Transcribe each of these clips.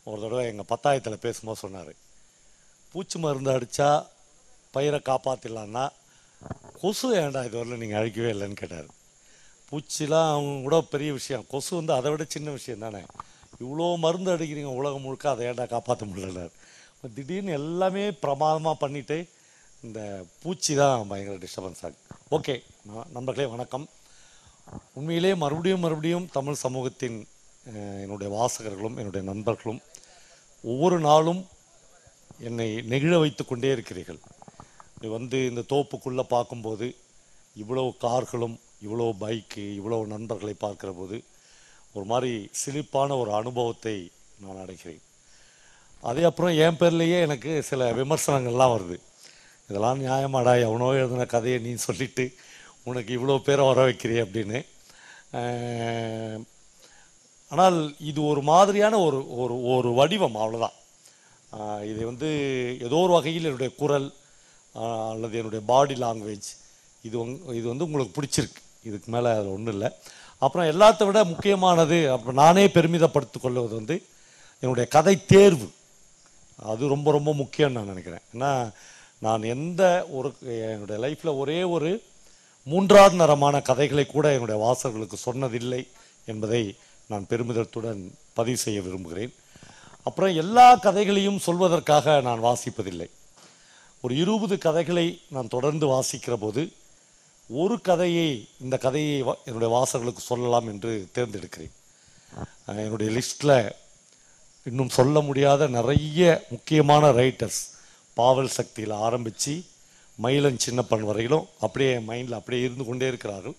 ஒரு தடவை எங்கள் பத்தாயத்தில் பேசும்போது சொன்னார் பூச்சி மருந்து அடித்தா பயிரை காப்பாற்றிடலான்னா கொசு ஏன்டா இது வரல நீங்கள் அழிக்கவே இல்லைன்னு கேட்டார் பூச்சிலாம் அவங்க கூட பெரிய விஷயம் கொசு வந்து அதை விட சின்ன விஷயம் தானே இவ்வளோ மருந்து அடிக்கிறீங்க உலகம் முழுக்க அதை ஏன்டா காப்பாற்ற முடியலனார் திடீர்னு எல்லாமே பிரமாதமாக பண்ணிட்டு இந்த பூச்சி தான் பயங்கர டிஸ்டர்பன்ஸ் ஆகுது ஓகே நண்பர்களே வணக்கம் உண்மையிலே மறுபடியும் மறுபடியும் தமிழ் சமூகத்தின் அஹ், என்னுடைய வாசகர்களும் என்னுடைய நண்பர்களும் ஒவ்வொரு நாளும் என்னை நெகிழ வைத்து கொண்டே இருக்கிறீர்கள் இது வந்து இந்த தோப்புக்குள்ளே பார்க்கும்போது இவ்வளோ கார்களும் இவ்வளோ பைக்கு இவ்வளோ நண்பர்களை பார்க்கிற போது ஒரு மாதிரி சிலிப்பான ஒரு அனுபவத்தை நான் அடைகிறேன் அதே அப்புறம் என் பேர்லேயே எனக்கு சில விமர்சனங்கள்லாம் வருது இதெல்லாம் நியாயமாடா எவனோ எழுதின கதையை நீ சொல்லிட்டு உனக்கு இவ்வளோ பேரை வர வைக்கிறியே அப்படின்னு அஹ், ஆனால் இது ஒரு மாதிரியான ஒரு ஒரு ஒரு வடிவம் அவ்வளோதான் ஆஹ் இது வந்து ஏதோ ஒரு வகையில் என்னுடைய குரல் ஆஹ் அல்லது என்னுடைய பாடி லாங்குவேஜ் இது உங் இது வந்து உங்களுக்கு பிடிச்சிருக்கு இதுக்கு மேலே அதில் ஒன்றும் இல்லை அப்புறம் எல்லாத்த விட முக்கியமானது அப்போ நானே பெருமிதப்படுத்திக் கொள்வது வந்து என்னுடைய கதை தேர்வு அது ரொம்ப ரொம்ப முக்கியம்னு நான் நினைக்கிறேன் ஏன்னா நான் எந்த ஒரு என்னுடைய லைஃப்பில் ஒரே ஒரு மூன்றாவது நரமான கதைகளை கூட என்னுடைய வாசகர்களுக்கு சொன்னதில்லை என்பதை நான் பெருமிதத்துடன் பதிவு செய்ய விரும்புகிறேன் அப்புறம் எல்லா கதைகளையும் சொல்வதற்காக நான் வாசிப்பதில்லை ஒரு இருபது கதைகளை நான் தொடர்ந்து வாசிக்கிற போது ஒரு கதையை இந்த கதையை வா- என்னுடைய வாசகர்களுக்கு சொல்லலாம் என்று தேர்ந்தெடுக்கிறேன் அஹ் என்னுடைய லிஸ்ட்டில் இன்னும் சொல்ல முடியாத நிறைய முக்கியமான ரைட்டர்ஸ் பாவல் சக்தியில் ஆரம்பித்து மயிலன் சின்னப்பன் வரையிலும் அப்படியே மைண்டில் அப்படியே இருந்து கொண்டே இருக்கிறார்கள்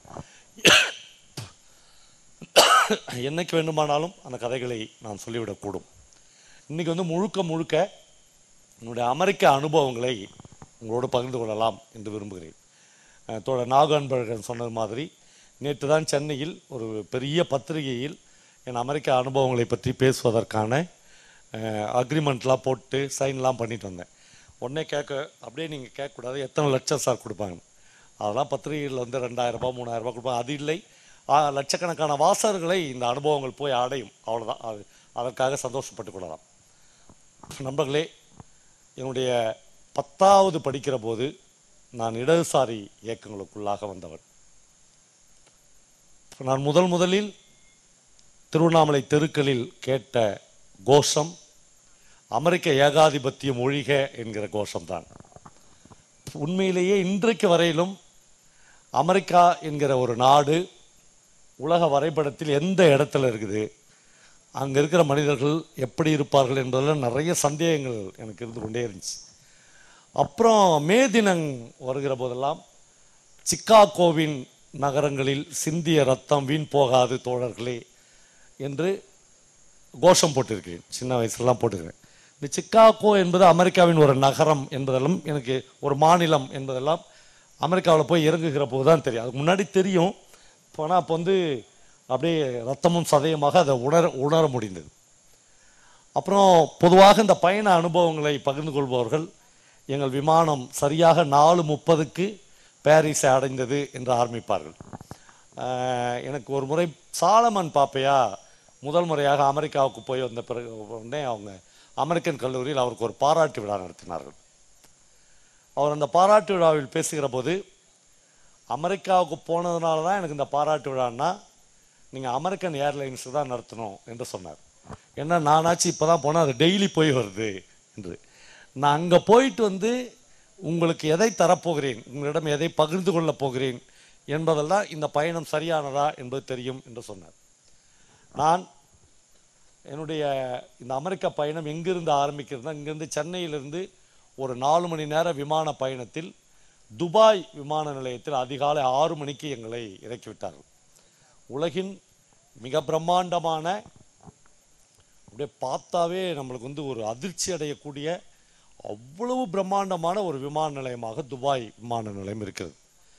என்னைக்கு வேண்டுமானாலும் அந்த கதைகளை நான் சொல்லிவிடக்கூடும் இன்றைக்கி வந்து முழுக்க முழுக்க என்னுடைய அமெரிக்க அனுபவங்களை உங்களோடு பகிர்ந்து கொள்ளலாம் என்று விரும்புகிறேன் அஹ் தோழர் நாகு அன்பழகன் சொன்னது மாதிரி நேற்று தான் சென்னையில் ஒரு பெரிய பத்திரிகையில் என் அமெரிக்க அனுபவங்களை பற்றி பேசுவதற்கான அக்ரிமெண்ட்லாம் போட்டு சைன்லாம் பண்ணிட்டு வந்தேன் உடனே கேட்க அப்படியே நீங்கள் கேட்கக்கூடாது எத்தனை லட்சம் சார் கொடுப்பாங்க அதெல்லாம் பத்திரிகையில் வந்து ரெண்டாயிரம் ரூபாய் மூணாயிரம் ரூபாய் கொடுப்பாங்க அது இல்லை ஆ, லட்சக்கணக்கான வாசகர்களை இந்த அனுபவங்கள் போய் அடையும் அவ்வளோதான் அது அதற்காக சந்தோஷப்பட்டு கொள்ளலாம் நண்பர்களே என்னுடைய பத்தாவது படிக்கிற போது நான் இடதுசாரி இயக்கங்களுக்குள்ளாக வந்தவன் நான் முதல் முதலில் திருவண்ணாமலை தெருக்களில் கேட்ட கோஷம் அமெரிக்க ஏகாதிபத்தியம் ஒழிக என்கிற கோஷம்தான் உண்மையிலேயே இன்றைக்கு வரையிலும் அமெரிக்கா என்கிற ஒரு நாடு உலக வரைபடத்தில் எந்த இடத்துல இருக்குது அங்கே இருக்கிற மனிதர்கள் எப்படி இருப்பார்கள் என்பதில் நிறைய சந்தேகங்கள் எனக்கு இருந்து கொண்டே இருந்துச்சு அப்புறம் மே தினம் வருகிற போதெல்லாம் சிக்காகோவின் நகரங்களில் சிந்திய ரத்தம் வீண் போகாது தோழர்களே என்று கோஷம் போட்டிருக்கேன் சின்ன வயசுலலாம் போட்டிருக்கேன் இந்த சிக்காகோ என்பது அமெரிக்காவின் ஒரு நகரம் என்பதெல்லாம் எனக்கு ஒரு மாநிலம் என்பதெல்லாம் அமெரிக்காவில் போய் இறங்குகிற போது தான் தெரியும் அதுக்கு முன்னாடி தெரியும் ஆனால் அப்போ வந்து அப்படியே ரத்தமும் சதயமாக அதை உணர உணர முடிந்தது அப்புறம் பொதுவாக இந்த பயண அனுபவங்களை பகிர்ந்து கொள்பவர்கள் எங்கள் விமானம் சரியாக நாலு முப்பதுக்கு பாரிஸை அடைந்தது என்று ஆரம்பிப்பார்கள் ஆஹ் எனக்கு ஒரு முறை சாலமன் பாப்பையா முதல் முறையாக அமெரிக்காவுக்கு போய் வந்த பிறகு உடனே அவங்க அமெரிக்கன் கல்லூரியில் அவருக்கு ஒரு பாராட்டு விழா நடத்தினார்கள் அவர் அந்த பாராட்டு விழாவில் பேசுகிற போது அமெரிக்காவுக்கு போனதுனால தான் எனக்கு இந்த பாராட்டு விழான்னா நீங்கள் அமெரிக்கன் ஏர்லைன்ஸ் தான் நடத்தணும் என்று சொன்னார் ஏன்னா நானாச்சும் இப்போ தான் போனால் அது டெய்லி போய் வருது என்று நான் அங்கே போயிட்டு வந்து உங்களுக்கு எதை தரப்போகிறேன் உங்களிடம் எதை பகிர்ந்து கொள்ளப் போகிறேன் என்பதெல்லாம் இந்த பயணம் சரியானதா என்பது தெரியும் என்று சொன்னார் நான் என்னுடைய இந்த அமெரிக்க பயணம் எங்கிருந்து ஆரம்பிக்கிறதுனா இங்கிருந்து சென்னையிலிருந்து ஒரு நாலு மணி நேர விமான பயணத்தில் துபாய் விமான நிலையத்தில் அதிகாலை ஆறு மணிக்கு எங்களை இறக்கிவிட்டார்கள் உலகின் மிக பிரம்மாண்டமான அப்படியே பார்த்தாவே நம்மளுக்கு வந்து ஒரு அதிர்ச்சி அடையக்கூடிய அவ்வளவு பிரம்மாண்டமான ஒரு விமான நிலையமாக துபாய் விமான நிலையம் இருக்கிறது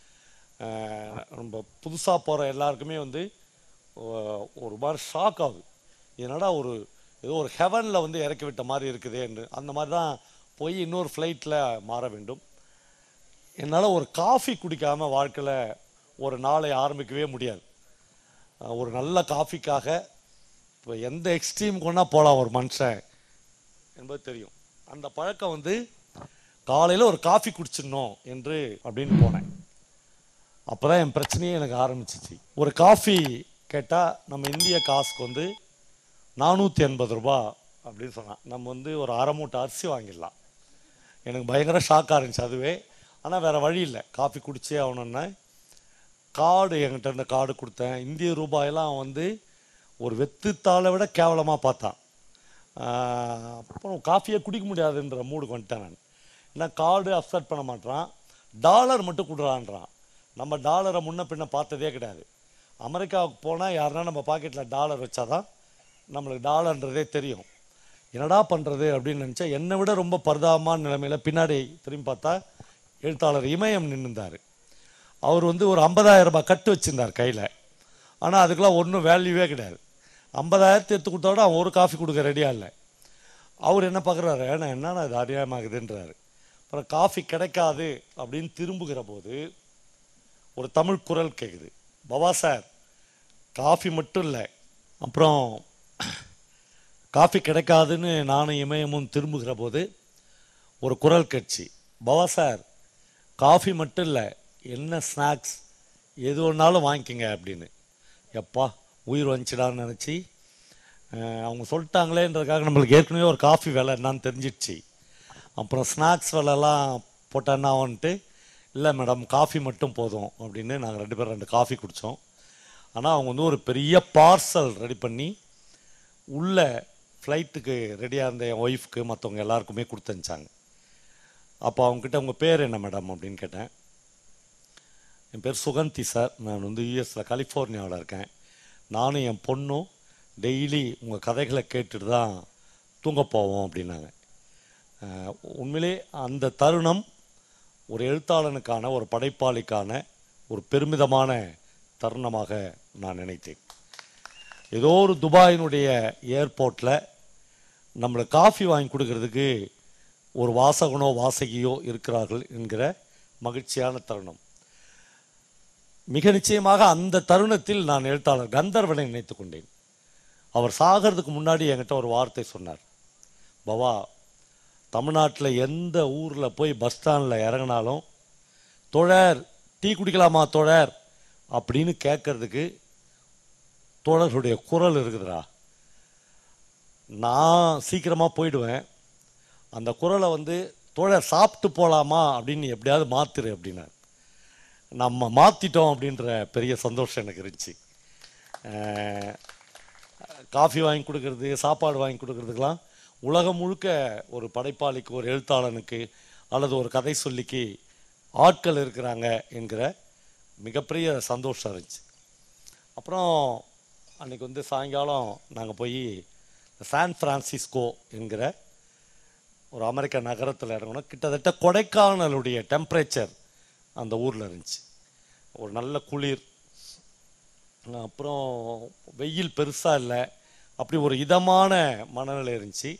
அஹ் நம்ம புதுசாக போகிற எல்லாருக்குமே வந்து ஒ- ஒரு மாதிரி ஷாக் ஆகுது என்னடா ஒரு ஏதோ ஒரு ஹெவனில் வந்து இறக்கி விட்ட மாதிரி இருக்குதே என்று அந்த மாதிரி தான் போய் இன்னொரு ஃப்ளைட்டில் மாற வேண்டும் என்னால் ஒரு காஃபி குடிக்காமல் வாழ்க்கையில் ஒரு நாளை ஆரம்பிக்கவே முடியாது அஹ் ஒரு நல்ல காஃபிக்காக இப்போ எந்த எக்ஸ்ட்ரீம் கொண்டா போகலாம் ஒரு மனுஷன் என்பது தெரியும் அந்த பழக்கம் வந்து காலையில் ஒரு காஃபி குடிச்சிடணும் என்று அப்படின்னு போனேன் அப்போ தான் என் பிரச்சனையே எனக்கு ஆரம்பிச்சிச்சு ஒரு காஃபி கேட்டால் நம்ம இந்திய காசுக்கு வந்து நானூற்றி எண்பது ரூபா அப்படின்னு சொன்னான் நம்ம வந்து ஒரு அரை மூட்டை அரிசி வாங்கிடலாம் எனக்கு பயங்கர ஷாக்காக இருந்துச்சு அதுவே ஆனால் வேறு வழி இல்லை காஃபி குடிச்சே ஆகணுன்னே கார்டு என்கிட்ட இருந்த கார்டு கொடுத்தேன் இந்திய ரூபாயெல்லாம் அவன் வந்து ஒரு வெத்துத்தாளை விட கேவலமாக பார்த்தான் ஆஹ் அப்புறம் காஃபியே குடிக்க முடியாதுன்ற மூடுக்கு வந்துட்டேன் நான் ஏன்னா கார்டு அக்செப்ட் பண்ண மாட்டான் டாலர் மட்டும் கொடுறான்றான் நம்ம டாலரை முன்ன பின்ன பார்த்ததே கிடையாது அமெரிக்காவுக்கு போனால் யாருன்னா நம்ம பாக்கெட்டில் டாலர் வச்சாதான் நம்மளுக்கு டாலர்ன்றதே தெரியும் என்னடா பண்ணுறது அப்படின்னு நினச்சா என்னை விட ரொம்ப பரிதாபமான நிலைமையில் பின்னாடி திரும்பி பார்த்தா எழுத்தாளர் இமயம் நின்றுந்தார் அவர் வந்து ஒரு 50000 ரூபாய் கட்டு வச்சிருந்தார் கையில் ஆனால் அதுக்கெல்லாம் ஒன்றும் வேல்யூவே கிடையாது ஐம்பதாயிரத்து எடுத்து கொடுத்தா விட அவன் ஒரு காஃபி கொடுக்க ரெடியாக இல்லை அவர் என்ன பார்க்குறாரு ஏன்னா என்னன்னா இது அறியாமாகுதுன்றாரு அப்புறம் காஃபி கிடைக்காது அப்படின்னு திரும்புகிற போது ஒரு தமிழ் குரல் கேட்குது பவா சார் காஃபி மட்டும் இல்லை அப்புறம் காஃபி கிடைக்காதுன்னு நானும் இமயமும் திரும்புகிற போது ஒரு குரல் கேட்சி பவா சார் காஃபி மட்டும் இல்லை என்ன ஸ்நாக்ஸ் எது ஒன்றாலும் வாங்கிக்கங்க அப்படின்னு எப்பா உயிர் வந்துச்சுடான்னு நினச்சி அவங்க சொல்லிட்டாங்களேன்றதுக்காக நம்மளுக்கு ஏற்கனவே ஒரு காஃபி விலை என்னன்னு தெரிஞ்சிடுச்சு அப்புறம் ஸ்நாக்ஸ் விலைலாம் போட்டால் என்ன ஆகும்ன்ட்டு இல்லை மேடம் காஃபி மட்டும் போதும் அப்படின்னு நாங்கள் ரெண்டு பேரும் ரெண்டு காஃபி குடித்தோம் ஆனால் அவங்க வந்து ஒரு பெரிய பார்சல் ரெடி பண்ணி உள்ள ஃப்ளைட்டுக்கு ரெடியாக இருந்த என் ஒய்ஃப்க்கு மற்றவங்க எல்லாருக்குமே கொடுத்து அனுப்பிச்சாங்க அப்போ அவங்ககிட்ட உங்கள் பேர் என்ன மேடம் அப்படின்னு கேட்டேன் என் பேர் சுகந்தி சார் நான் வந்து யூஎஸில் கலிஃபோர்னியாவில் இருக்கேன் நானும் என் பொண்ணும் டெய்லி உங்கள் கதைகளை கேட்டுட்டு தான் தூங்க போவோம் அப்படின்னாங்க அஹ் உண்மையிலே அந்த தருணம் ஒரு எழுத்தாளனுக்கான ஒரு படைப்பாளிக்கான ஒரு பெருமிதமான தருணமாக நான் நினைத்தேன் ஏதோ ஒரு துபாயினுடைய ஏர்போர்ட்டில் நம்மளுக்கு காஃபி வாங்கி கொடுக்கறதுக்கு ஒரு வாசகனோ வாசகியோ இருக்கிறார்கள் என்கிற மகிழ்ச்சியான தருணம் மிக நிச்சயமாக அந்த தருணத்தில் நான் எழுத்தாளர் கந்தர்வனை நினைத்து கொண்டேன் அவர் சாகிறதுக்கு முன்னாடி என்கிட்ட ஒரு வார்த்தை சொன்னார் பவா தமிழ்நாட்டில் எந்த ஊரில் போய் பஸ் ஸ்டாண்டில் இறங்கினாலும் தோழர் டீ குடிக்கலாமா தோழர் அப்படின்னு கேட்கறதுக்கு தோழர்களுடைய குரல் இருக்குதுடா நான் சீக்கிரமாக போயிடுவேன் அந்த குரலை வந்து தோழர் சாப்பிட்டு போகலாமா அப்படின்னு எப்படியாவது மாத்திரு அப்படின்னார் நம்ம மாற்றிட்டோம் அப்படின்ற பெரிய சந்தோஷம் எனக்கு இருந்துச்சு அஹ், காஃபி வாங்கி கொடுக்கறது சாப்பாடு வாங்கி கொடுக்கறதுக்கெல்லாம் உலகம் முழுக்க ஒரு படைப்பாளிக்கு ஒரு எழுத்தாளனுக்கு அல்லது ஒரு கதை சொல்லிக்கு ஆட்கள் இருக்கிறாங்க என்கிற மிகப்பெரிய சந்தோஷம் இருந்துச்சு அப்புறம் அன்னைக்கு வந்து சாயங்காலம் நாங்கள் போய் சான் பிரான்சிஸ்கோ என்கிற ஒரு அமெரிக்க நகரத்தில் இறங்கணும் கிட்டத்தட்ட கொடைக்கானலுடைய டெம்பரேச்சர் அந்த ஊரில் இருந்துச்சு ஒரு நல்ல குளிர் அப்புறம் வெயில் பெருசாக இல்லை அப்படி ஒரு இதமான மனநிலை இருந்துச்சு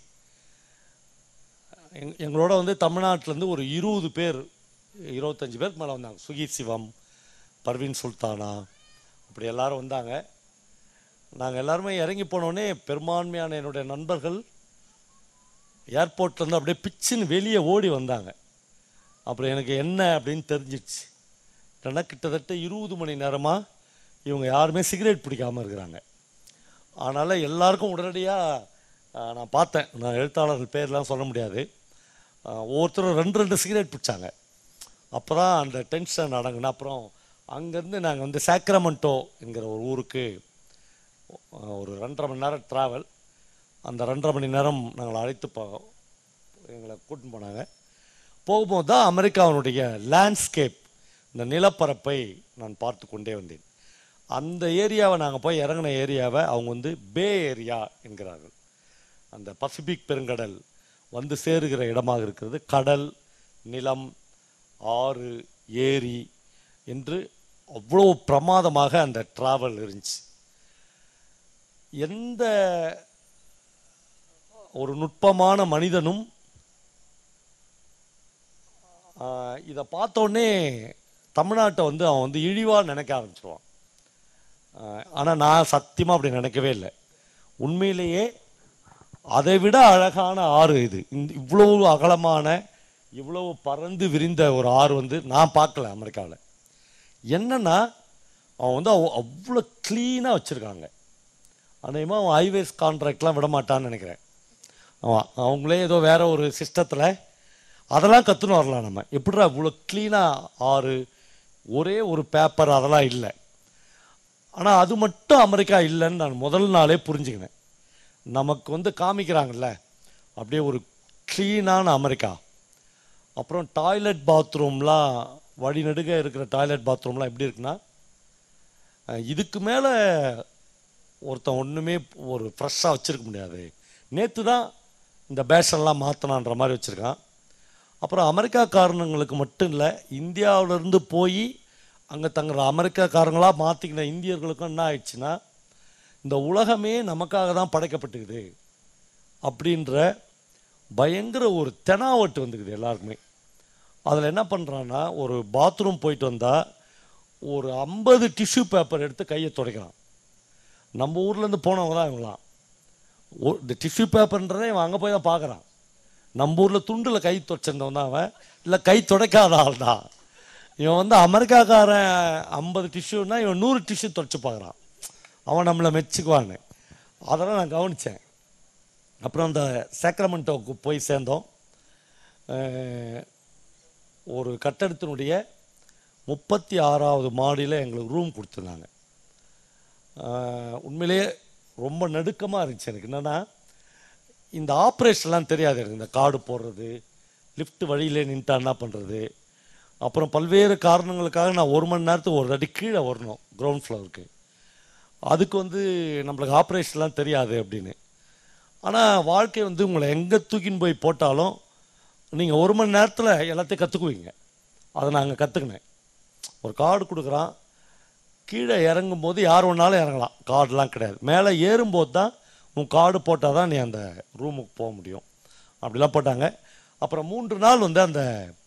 எங் எங்களோட வந்து தமிழ்நாட்டிலேருந்து ஒரு இருபது பேர் இருபத்தஞ்சி பேருக்கு மேலே வந்தாங்க சுகி சிவம் பர்வீன் சுல்தானா அப்படி எல்லாரும் வந்தாங்க நாங்கள் எல்லாருமே இறங்கி போனோடனே பெரும்பான்மையான என்னுடைய நண்பர்கள் ஏர்போர்ட்லேருந்து அப்படியே பிச்சுன்னு வெளியே ஓடி வந்தாங்க அப்புறம் எனக்கு என்ன அப்படின்னு தெரிஞ்சிடுச்சு இல்லைன்னா கிட்டத்தட்ட இருபது மணி நேரமாக இவங்க யாருமே சிகரெட் பிடிக்காமல் இருக்கிறாங்க அதனால் எல்லாருக்கும் உடனடியாக நான் பார்த்தேன் நான் எழுத்தாளர்கள் பேர்லாம் சொல்ல முடியாது ஆஹ் ஒவ்வொருத்தரும் ரெண்டு ரெண்டு சிகரெட் பிடிச்சாங்க அப்போ தான் அந்த டென்ஷன் அடங்குன அப்புறம் அங்கேருந்து நாங்கள் வந்து சாக்ரமெண்டோ என்கிற ஒரு ஊருக்கு ஆஹ் ஒரு ரெண்டரை மணி நேரம் ட்ராவல் அந்த ரெண்டரை மணி நேரம் நாங்கள் அழைத்து போ எங்களை கூட்டின்னு போனாங்க போகும்போது தான் அமெரிக்காவினுடைய லேண்ட்ஸ்கேப் இந்த நிலப்பரப்பை நான் பார்த்து கொண்டே வந்தேன் அந்த ஏரியாவை நாங்கள் போய் இறங்கின ஏரியாவை அவங்க வந்து பே ஏரியா என்கிறார்கள் அந்த பசிபிக் பெருங்கடல் வந்து சேருகிற இடமாக இருக்கிறது கடல் நிலம் ஆறு ஏரி என்று அவ்வளோ பிரமாதமாக அந்த டிராவல் இருந்துச்சு எந்த ஒரு நுட்பமான மனிதனும் இதை பார்த்தோன்னே தமிழ்நாட்டை வந்து அவன் வந்து இழிவாக நினைக்க ஆரம்பிச்சிருவான் ஆனால் நான் சத்தியமாக அப்படி நினைக்கவே இல்லை உண்மையிலேயே அதை விட அழகான ஆறு இது இந்த இவ்வளவு அகலமான இவ்வளவு பறந்து விரிந்த ஒரு ஆறு வந்து நான் பார்க்கல அமெரிக்காவில் என்னன்னா அவன் வந்து அவ் அவ்வளோ க்ளீனாக வச்சுருக்காங்க அநேகமாக அவன் ஹைவேஸ் கான்ட்ராக்ட்லாம் விட மாட்டான்னு நினைக்கிறேன் அவன் அவங்களே ஏதோ வேற ஒரு சிஸ்டத்தில் அதெல்லாம் கற்றுன்னு வரலாம் நம்ம எப்படிடா இவ்வளோ க்ளீனாக ஆறு ஒரே ஒரு பேப்பர் அதெல்லாம் இல்லை ஆனால் அது மட்டும் அமெரிக்கா இல்லைன்னு நான் முதல் நாளே புரிஞ்சுக்கினேன் நமக்கு வந்து காமிக்கிறாங்கல்ல அப்படியே ஒரு க்ளீனான அமெரிக்கா அப்புறம் டாய்லெட் பாத்ரூம்லாம் வழிநடுக இருக்கிற டாய்லெட் பாத்ரூம்லாம் எப்படி இருக்குன்னா அஹ், இதுக்கு மேலே ஒருத்தன் ஒன்றுமே ஒரு ஃப்ரெஷ்ஷாக வச்சுருக்க முடியாது நேற்று தான் இந்த பேஷன்லாம் மாற்றினான்ற மாதிரி வச்சுருக்கான் அப்புறம் அமெரிக்காக்காரனுங்களுக்கு மட்டும் இல்லை இந்தியாவிலேருந்து போய் அங்கே தங்குற அமெரிக்காக்காரங்களாக மாற்றிக்கின இந்தியர்களுக்கும் என்ன ஆயிடுச்சுன்னா இந்த உலகமே நமக்காக தான் படைக்கப்பட்டுக்குது அப்படின்ற பயங்கர ஒரு தெனாவட்டு வந்துக்குது எல்லாருக்குமே அதில் என்ன பண்ணுறான்னா ஒரு பாத்ரூம் போயிட்டு வந்தால் ஒரு ஐம்பது டிஷ்யூ பேப்பர் எடுத்து கையை துடைக்கிறான் நம்ம ஊர்லேருந்து போனவங்க தான் இவங்களாம் ஒ- இந்த டிஷ்யூ பேப்பர்ன்றதே இவன் அங்கே போய் தான் பார்க்குறான் நம்ம ஊரில் துண்டில் கை துடைச்சிருந்தவன் தான் அவன் இல்லை கை துடைக்காத ஆள் தான் இவன் வந்து அமெரிக்காக்காரன் ஐம்பது டிஷ்யூனா இவன் நூறு டிஷ்யூ துடைச்சு பார்க்குறான் அவன் நம்மளை மெச்சுக்குவான்னு அதெல்லாம் நான் கவனித்தேன் அப்புறம் அந்த சேக்ரமெண்டோவுக்கு போய் சேர்ந்தோம் அஹ், ஒரு கட்டடத்தினுடைய முப்பத்தி ஆறாவது மாடியில் எங்களுக்கு ரூம் கொடுத்துருந்தாங்க ஆஹ் உண்மையிலேயே ரொம்ப நடுக்கமாக இருந்துச்சு எனக்கு என்னென்னா இந்த ஆப்ரேஷன்லாம் தெரியாது எனக்கு இந்த கார்டு போடுறது லிஃப்ட் வழியிலே நின்ட்டா என்ன பண்ணுறது அப்புறம் பல்வேறு காரணங்களுக்காக நான் ஒரு மணி நேரத்துக்கு ஒரு அடி கீழே வரணும் கிரவுண்ட் ஃப்ளோருக்கு அதுக்கு வந்து நம்மளுக்கு ஆப்ரேஷன்லாம் தெரியாது அப்படின்னு ஆனால் வாழ்க்கை வந்து உங்களை எங்கே தூக்கின்னு போய் போட்டாலும் நீங்கள் ஒரு மணி நேரத்தில் எல்லாத்தையும் கற்றுக்குவீங்க அதை நாங்கள் கற்றுக்கினேன் ஒரு கார்டு கொடுக்குறான் கீழே இறங்கும்போது யார் வேணாலும் இறங்கலாம் கார்டுலாம் கிடையாது மேலே ஏறும்போது தான் உன் கார்டு போட்டால் தான் நீ அந்த ரூமுக்கு போக முடியும் அப்படிலாம் போட்டாங்க அப்புறம் மூன்று நாள் வந்து அந்த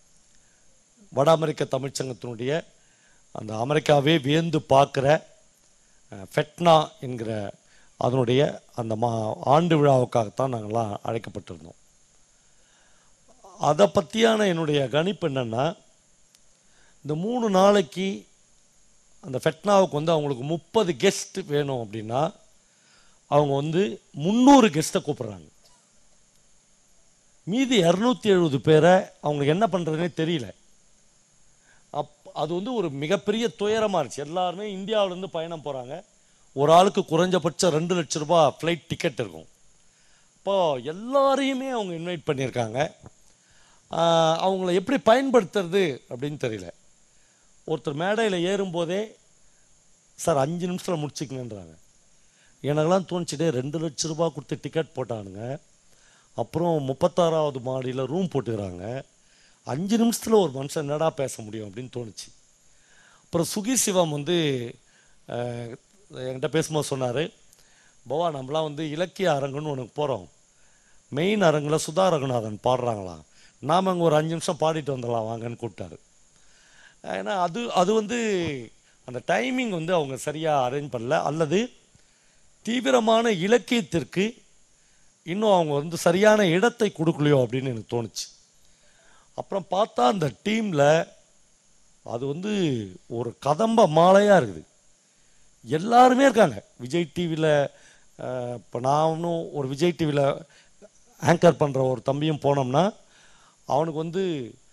வட அமெரிக்க தமிழ்ச்சங்கத்தினுடைய அந்த அமெரிக்காவே வியந்து பார்க்குற அஹ், ஃபெட்னா என்கிற அதனுடைய அந்த மா ஆண்டு விழாவுக்காகத்தான் நாங்கள்லாம் அழைக்கப்பட்டிருந்தோம் அதை பற்றியான என்னுடைய கணிப்பு என்னென்னா இந்த மூணு நாளைக்கு அந்த ஃபெட்னாவுக்கு வந்து அவங்களுக்கு முப்பது கெஸ்ட் வேணும் அப்படின்னா அவங்க வந்து முந்நூறு கெஸ்ட்டை கூப்பிட்றாங்க மீதி இரநூத்தி எழுபது பேரை அவங்களுக்கு என்ன பண்ணுறதுனே தெரியல அப் அது வந்து ஒரு மிகப்பெரிய துயரமாக இருந்துச்சு எல்லாருமே இந்தியாவிலேருந்து பயணம் போகிறாங்க ஒரு ஆளுக்கு குறைஞ்சபட்சம் ரெண்டு லட்ச ரூபாய் ஃப்ளைட் டிக்கெட் இருக்கும் இப்போ எல்லாரையுமே அவங்க இன்வைட் பண்ணியிருக்காங்க ஆஹ் அவங்கள எப்படி பயன்படுத்துறது அப்படின்னு தெரியல ஒருத்தர் மேடையில் ஏறும்போதே சார் அஞ்சு நிமிஷத்தில் முடிச்சுக்கங்கன்றாங்க எனக்கெல்லாம் தோணுச்சுட்டே ரெண்டு லட்ச ரூபாய் கொடுத்து டிக்கெட் போட்டானுங்க அப்புறம் முப்பத்தாறாவது மாடியில் ரூம் போட்டுக்கிறாங்க அஞ்சு நிமிஷத்தில் ஒரு மனுஷன் என்னடா பேச முடியும் அப்படின்னு தோணுச்சு அப்புறம் சுகி சிவம் வந்து அஹ், என்கிட்ட பேசும்போது சொன்னார் பவா நம்மளாம் வந்து இலக்கிய அரங்குன்னு உனக்கு போகிறோம் மெயின் அரங்கில் சுதா ரகுநாதன் பாடுறாங்களாம் நாம் அங்கே ஒரு அஞ்சு நிமிஷம் பாடிட்டு வந்துடலாம் வாங்கன்னு கூப்பிட்டாரு ஏன்னா அது அது வந்து அந்த டைமிங் வந்து அவங்க சரியாக அரேஞ்ச் பண்ணல அல்லது தீவிரமான இலக்கியத்திற்கு இன்னும் அவங்க வந்து சரியான இடத்தை கொடுக்கலையோ அப்படின்னு எனக்கு தோணுச்சு அப்புறம் பார்த்தா அந்த டீமில் அது வந்து ஒரு கதம்ப மாலையாக இருக்குது எல்லாருமே இருக்காங்க விஜய் டிவியில் இப்போ நானும் ஒரு விஜய் டிவியில் ஆங்கர் பண்ணுற ஒரு தம்பியும் போனோம்னா அவனுக்கு வந்து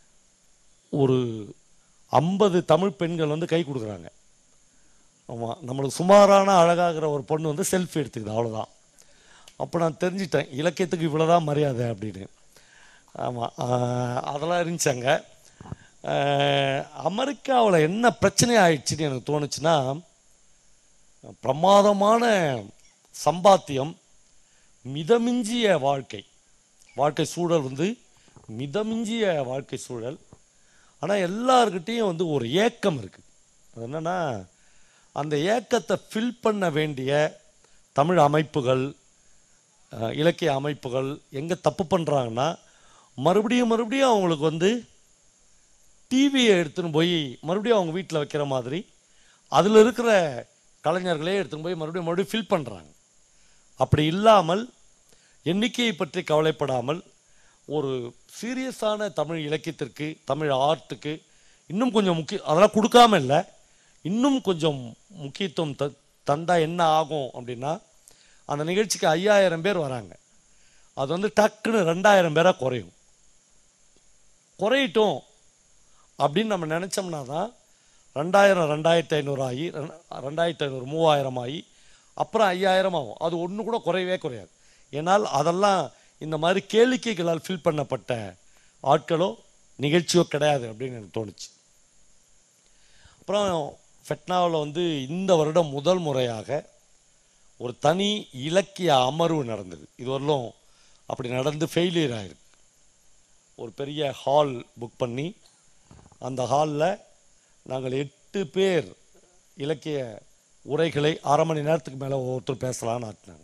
ஒரு ஐம்பது தமிழ் பெண்கள் வந்து கை கொடுக்குறாங்க ஆமாம் நம்மளுக்கு சுமாரான அழகாகிற ஒரு பொண்ணு வந்து செல்ஃபி எடுத்துக்குது அவ்வளோதான் அப்போ நான் தெரிஞ்சிட்டேன் இலக்கியத்துக்கு இவ்வளோதான் மரியாதை அப்படின்னு ஆமாம் அதெல்லாம் இருந்துச்சாங்க அமெரிக்காவில் என்ன பிரச்சனை ஆயிடுச்சுன்னு எனக்கு தோணுச்சுன்னா பிரமாதமான சம்பாத்தியம் மிதமிஞ்சிய வாழ்க்கை வாழ்க்கை சூழல் வந்து மிதமிஞ்சிய வாழ்க்கை சூழல் ஆனால் எல்லார்கிட்டேயும் வந்து ஒரு ஏக்கம் இருக்குது அது என்னன்னா அந்த ஏக்கத்தை ஃபில் பண்ண வேண்டிய தமிழ் அமைப்புகள் அஹ், இலக்கிய அமைப்புகள் எங்கே தப்பு பண்ணுறாங்கன்னா மறுபடியும் மறுபடியும் அவங்களுக்கு வந்து டிவியை எடுத்துன்னு போய் மறுபடியும் அவங்க வீட்டில் வைக்கிற மாதிரி அதில் இருக்கிற கலைஞர்களே எடுத்துன்னு போய் மறுபடியும் மறுபடியும் ஃபில் பண்ணுறாங்க அப்படி இல்லாமல் எண்ணிக்கையை பற்றி கவலைப்படாமல் ஒரு சீரியஸான தமிழ் இலக்கியத்திற்கு தமிழ் ஆர்ட்டுக்கு இன்னும் கொஞ்சம் முக்கிய அதெல்லாம் கொடுக்காம இல்லை இன்னும் கொஞ்சம் முக்கியத்துவம் த தந்தா என்ன ஆகும் அப்படின்னா அந்த நிகழ்ச்சிக்கு ஐயாயிரம் பேர் வராங்க அது வந்து டக்குன்னு ரெண்டாயிரம் பேராக குறையும் குறையட்டும் அப்படின்னு நம்ம நினச்சோம்னா தான் ரெண்டாயிரம் ரெண்டாயிரத்தி ஐநூறு ஆகி ரெண்டு- ரெண்டாயிரத்தி ஐநூறு மூவாயிரம் ஆகி அப்புறம் ஐயாயிரம் ஆகும் அது ஒன்று கூட குறையவே குறையாது ஏன்னால் அதெல்லாம் இந்த மாதிரி கேளிக்கைகளால் ஃபில் பண்ணப்பட்ட ஆட்களோ நிகழ்ச்சியோ கிடையாது அப்படின்னு எனக்கு தோணுச்சு அப்புறம் ஃபெட்னாவில் வந்து இந்த வருடம் முதல் முறையாக ஒரு தனி இலக்கிய அமர்வு நடந்தது இதுவரையிலும் அப்படி நடந்து ஃபெயிலியர் ஆயிருக்கு ஒரு பெரிய ஹால் புக் பண்ணி அந்த ஹாலில் நாங்கள் எட்டு பேர் இலக்கிய உரைகளை அரை மணி நேரத்துக்கு மேலே ஒவ்வொருத்தர் பேசலாம்னு ஆட்டினாங்க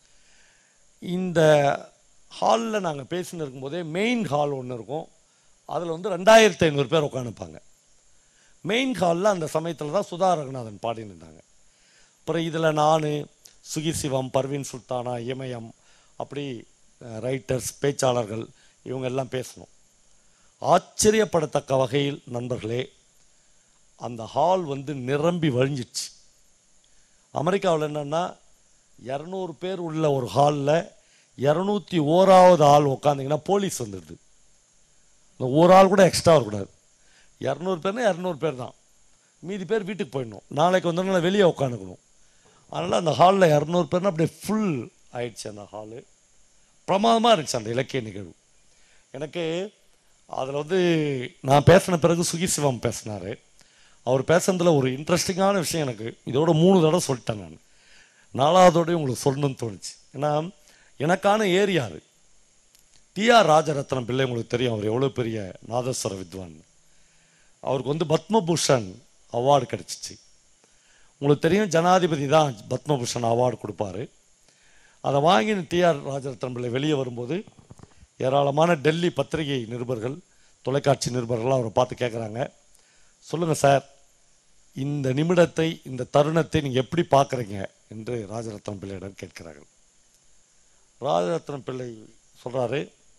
இந்த ஹாலில் நாங்கள் பேசின்னு இருக்கும்போதே மெயின் ஹால் ஒன்று இருக்கும் அதில் வந்து ரெண்டாயிரத்தி ஐநூறு பேர் உட்காந்துப்பாங்க மெயின் ஹாலில் அந்த சமயத்தில் தான் சுதா ரகுநாதன் பாடின்னு இருந்தாங்க அப்புறம் இதில் நான் சுகி சிவம் பர்வீன் சுல்தானா இமயம் அப்படி ரைட்டர்ஸ் பேச்சாளர்கள் இவங்க எல்லாம் பேசணும் ஆச்சரியப்படத்தக்க வகையில் நண்பர்களே அந்த ஹால் வந்து நிரம்பி வழிஞ்சிடுச்சு அமெரிக்காவில் என்னென்னா இரநூறு பேர் உள்ள ஒரு ஹாலில் இரநூத்தி ஓராவது ஆள் உட்காந்திங்கன்னா போலீஸ் வந்துடுது இந்த ஒரு ஆள் கூட எக்ஸ்ட்ரா வரக்கூடாது இரநூறு பேர்னா இரநூறு பேர் தான் மீதி பேர் வீட்டுக்கு போயிடணும் நாளைக்கு வந்தோம்னா வெளியே உட்காந்துக்கணும் அதனால் அந்த ஹாலில் இரநூறு பேர்னா அப்படியே ஃபுல் ஆயிடுச்சு அந்த ஹாலு பிரமாதமாக இருந்துச்சு அந்த இலக்கிய நிகழ்வு எனக்கு அதில் வந்து நான் பேசின பிறகு சுகி சிவம் பேசினார் அவர் பேசுனதுல ஒரு இன்ட்ரெஸ்டிங்கான விஷயம் எனக்கு இதோட மூணு தடவை சொல்லிட்டேன் நான் நாலாவதோடய உங்களுக்கு சொல்லணும்னு தோணுச்சு ஏன்னா எனக்கான ஏரியா அது டிஆர் ராஜரத்னம் பிள்ளை உங்களுக்கு தெரியும் அவர் எவ்வளோ பெரிய நாதஸ்வர வித்வான் அவருக்கு வந்து பத்மபூஷன் அவார்டு கிடச்சிச்சு உங்களுக்கு தெரியும் ஜனாதிபதி தான் பத்மபூஷன் அவார்டு கொடுப்பாரு அதை வாங்கி டிஆர் ராஜரத்னம் பிள்ளை வெளியே வரும்போது ஏராளமான டெல்லி பத்திரிகை நிருபர்கள் தொலைக்காட்சி நிருபர்கள்லாம் அவரை பார்த்து கேட்குறாங்க சொல்லுங்கள் சார் இந்த நிமிடத்தை இந்த தருணத்தை நீங்கள் எப்படி பார்க்குறீங்க என்று ராஜரத்னம் பிள்ளையிடம் கேட்கிறார்கள் ராஜரத்னம் பிள்ளை சொல்கிறாரு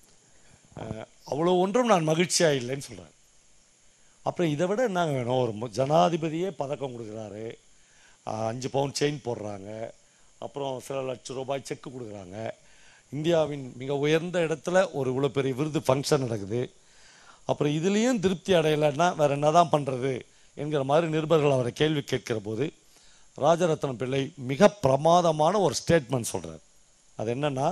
அவ்வளோ ஒன்றும் நான் மகிழ்ச்சியாக இல்லைன்னு சொல்கிறார் அப்புறம் இதை விட என்ன வேணும் ஒரு மு- ஜனாதிபதியே பதக்கம் கொடுக்குறாரு அஹ், அஞ்சு பவுன் செயின் போடுறாங்க அப்புறம் சில லட்சம் ரூபாய் செக்கு கொடுக்குறாங்க இந்தியாவின் மிக உயர்ந்த இடத்துல ஒரு இவ்வளோ பெரிய விருது ஃபங்க்ஷன் நடக்குது அப்புறம் இதுலேயும் திருப்தி அடையலைன்னா வேற என்னதான் பண்ணுறது என்கிற மாதிரி நிருபர்கள் அவரை கேள்வி கேட்கிற போது ராஜரத்னம் பிள்ளை மிக பிரமாதமான ஒரு ஸ்டேட்மெண்ட் சொல்கிறார் அது என்னன்னா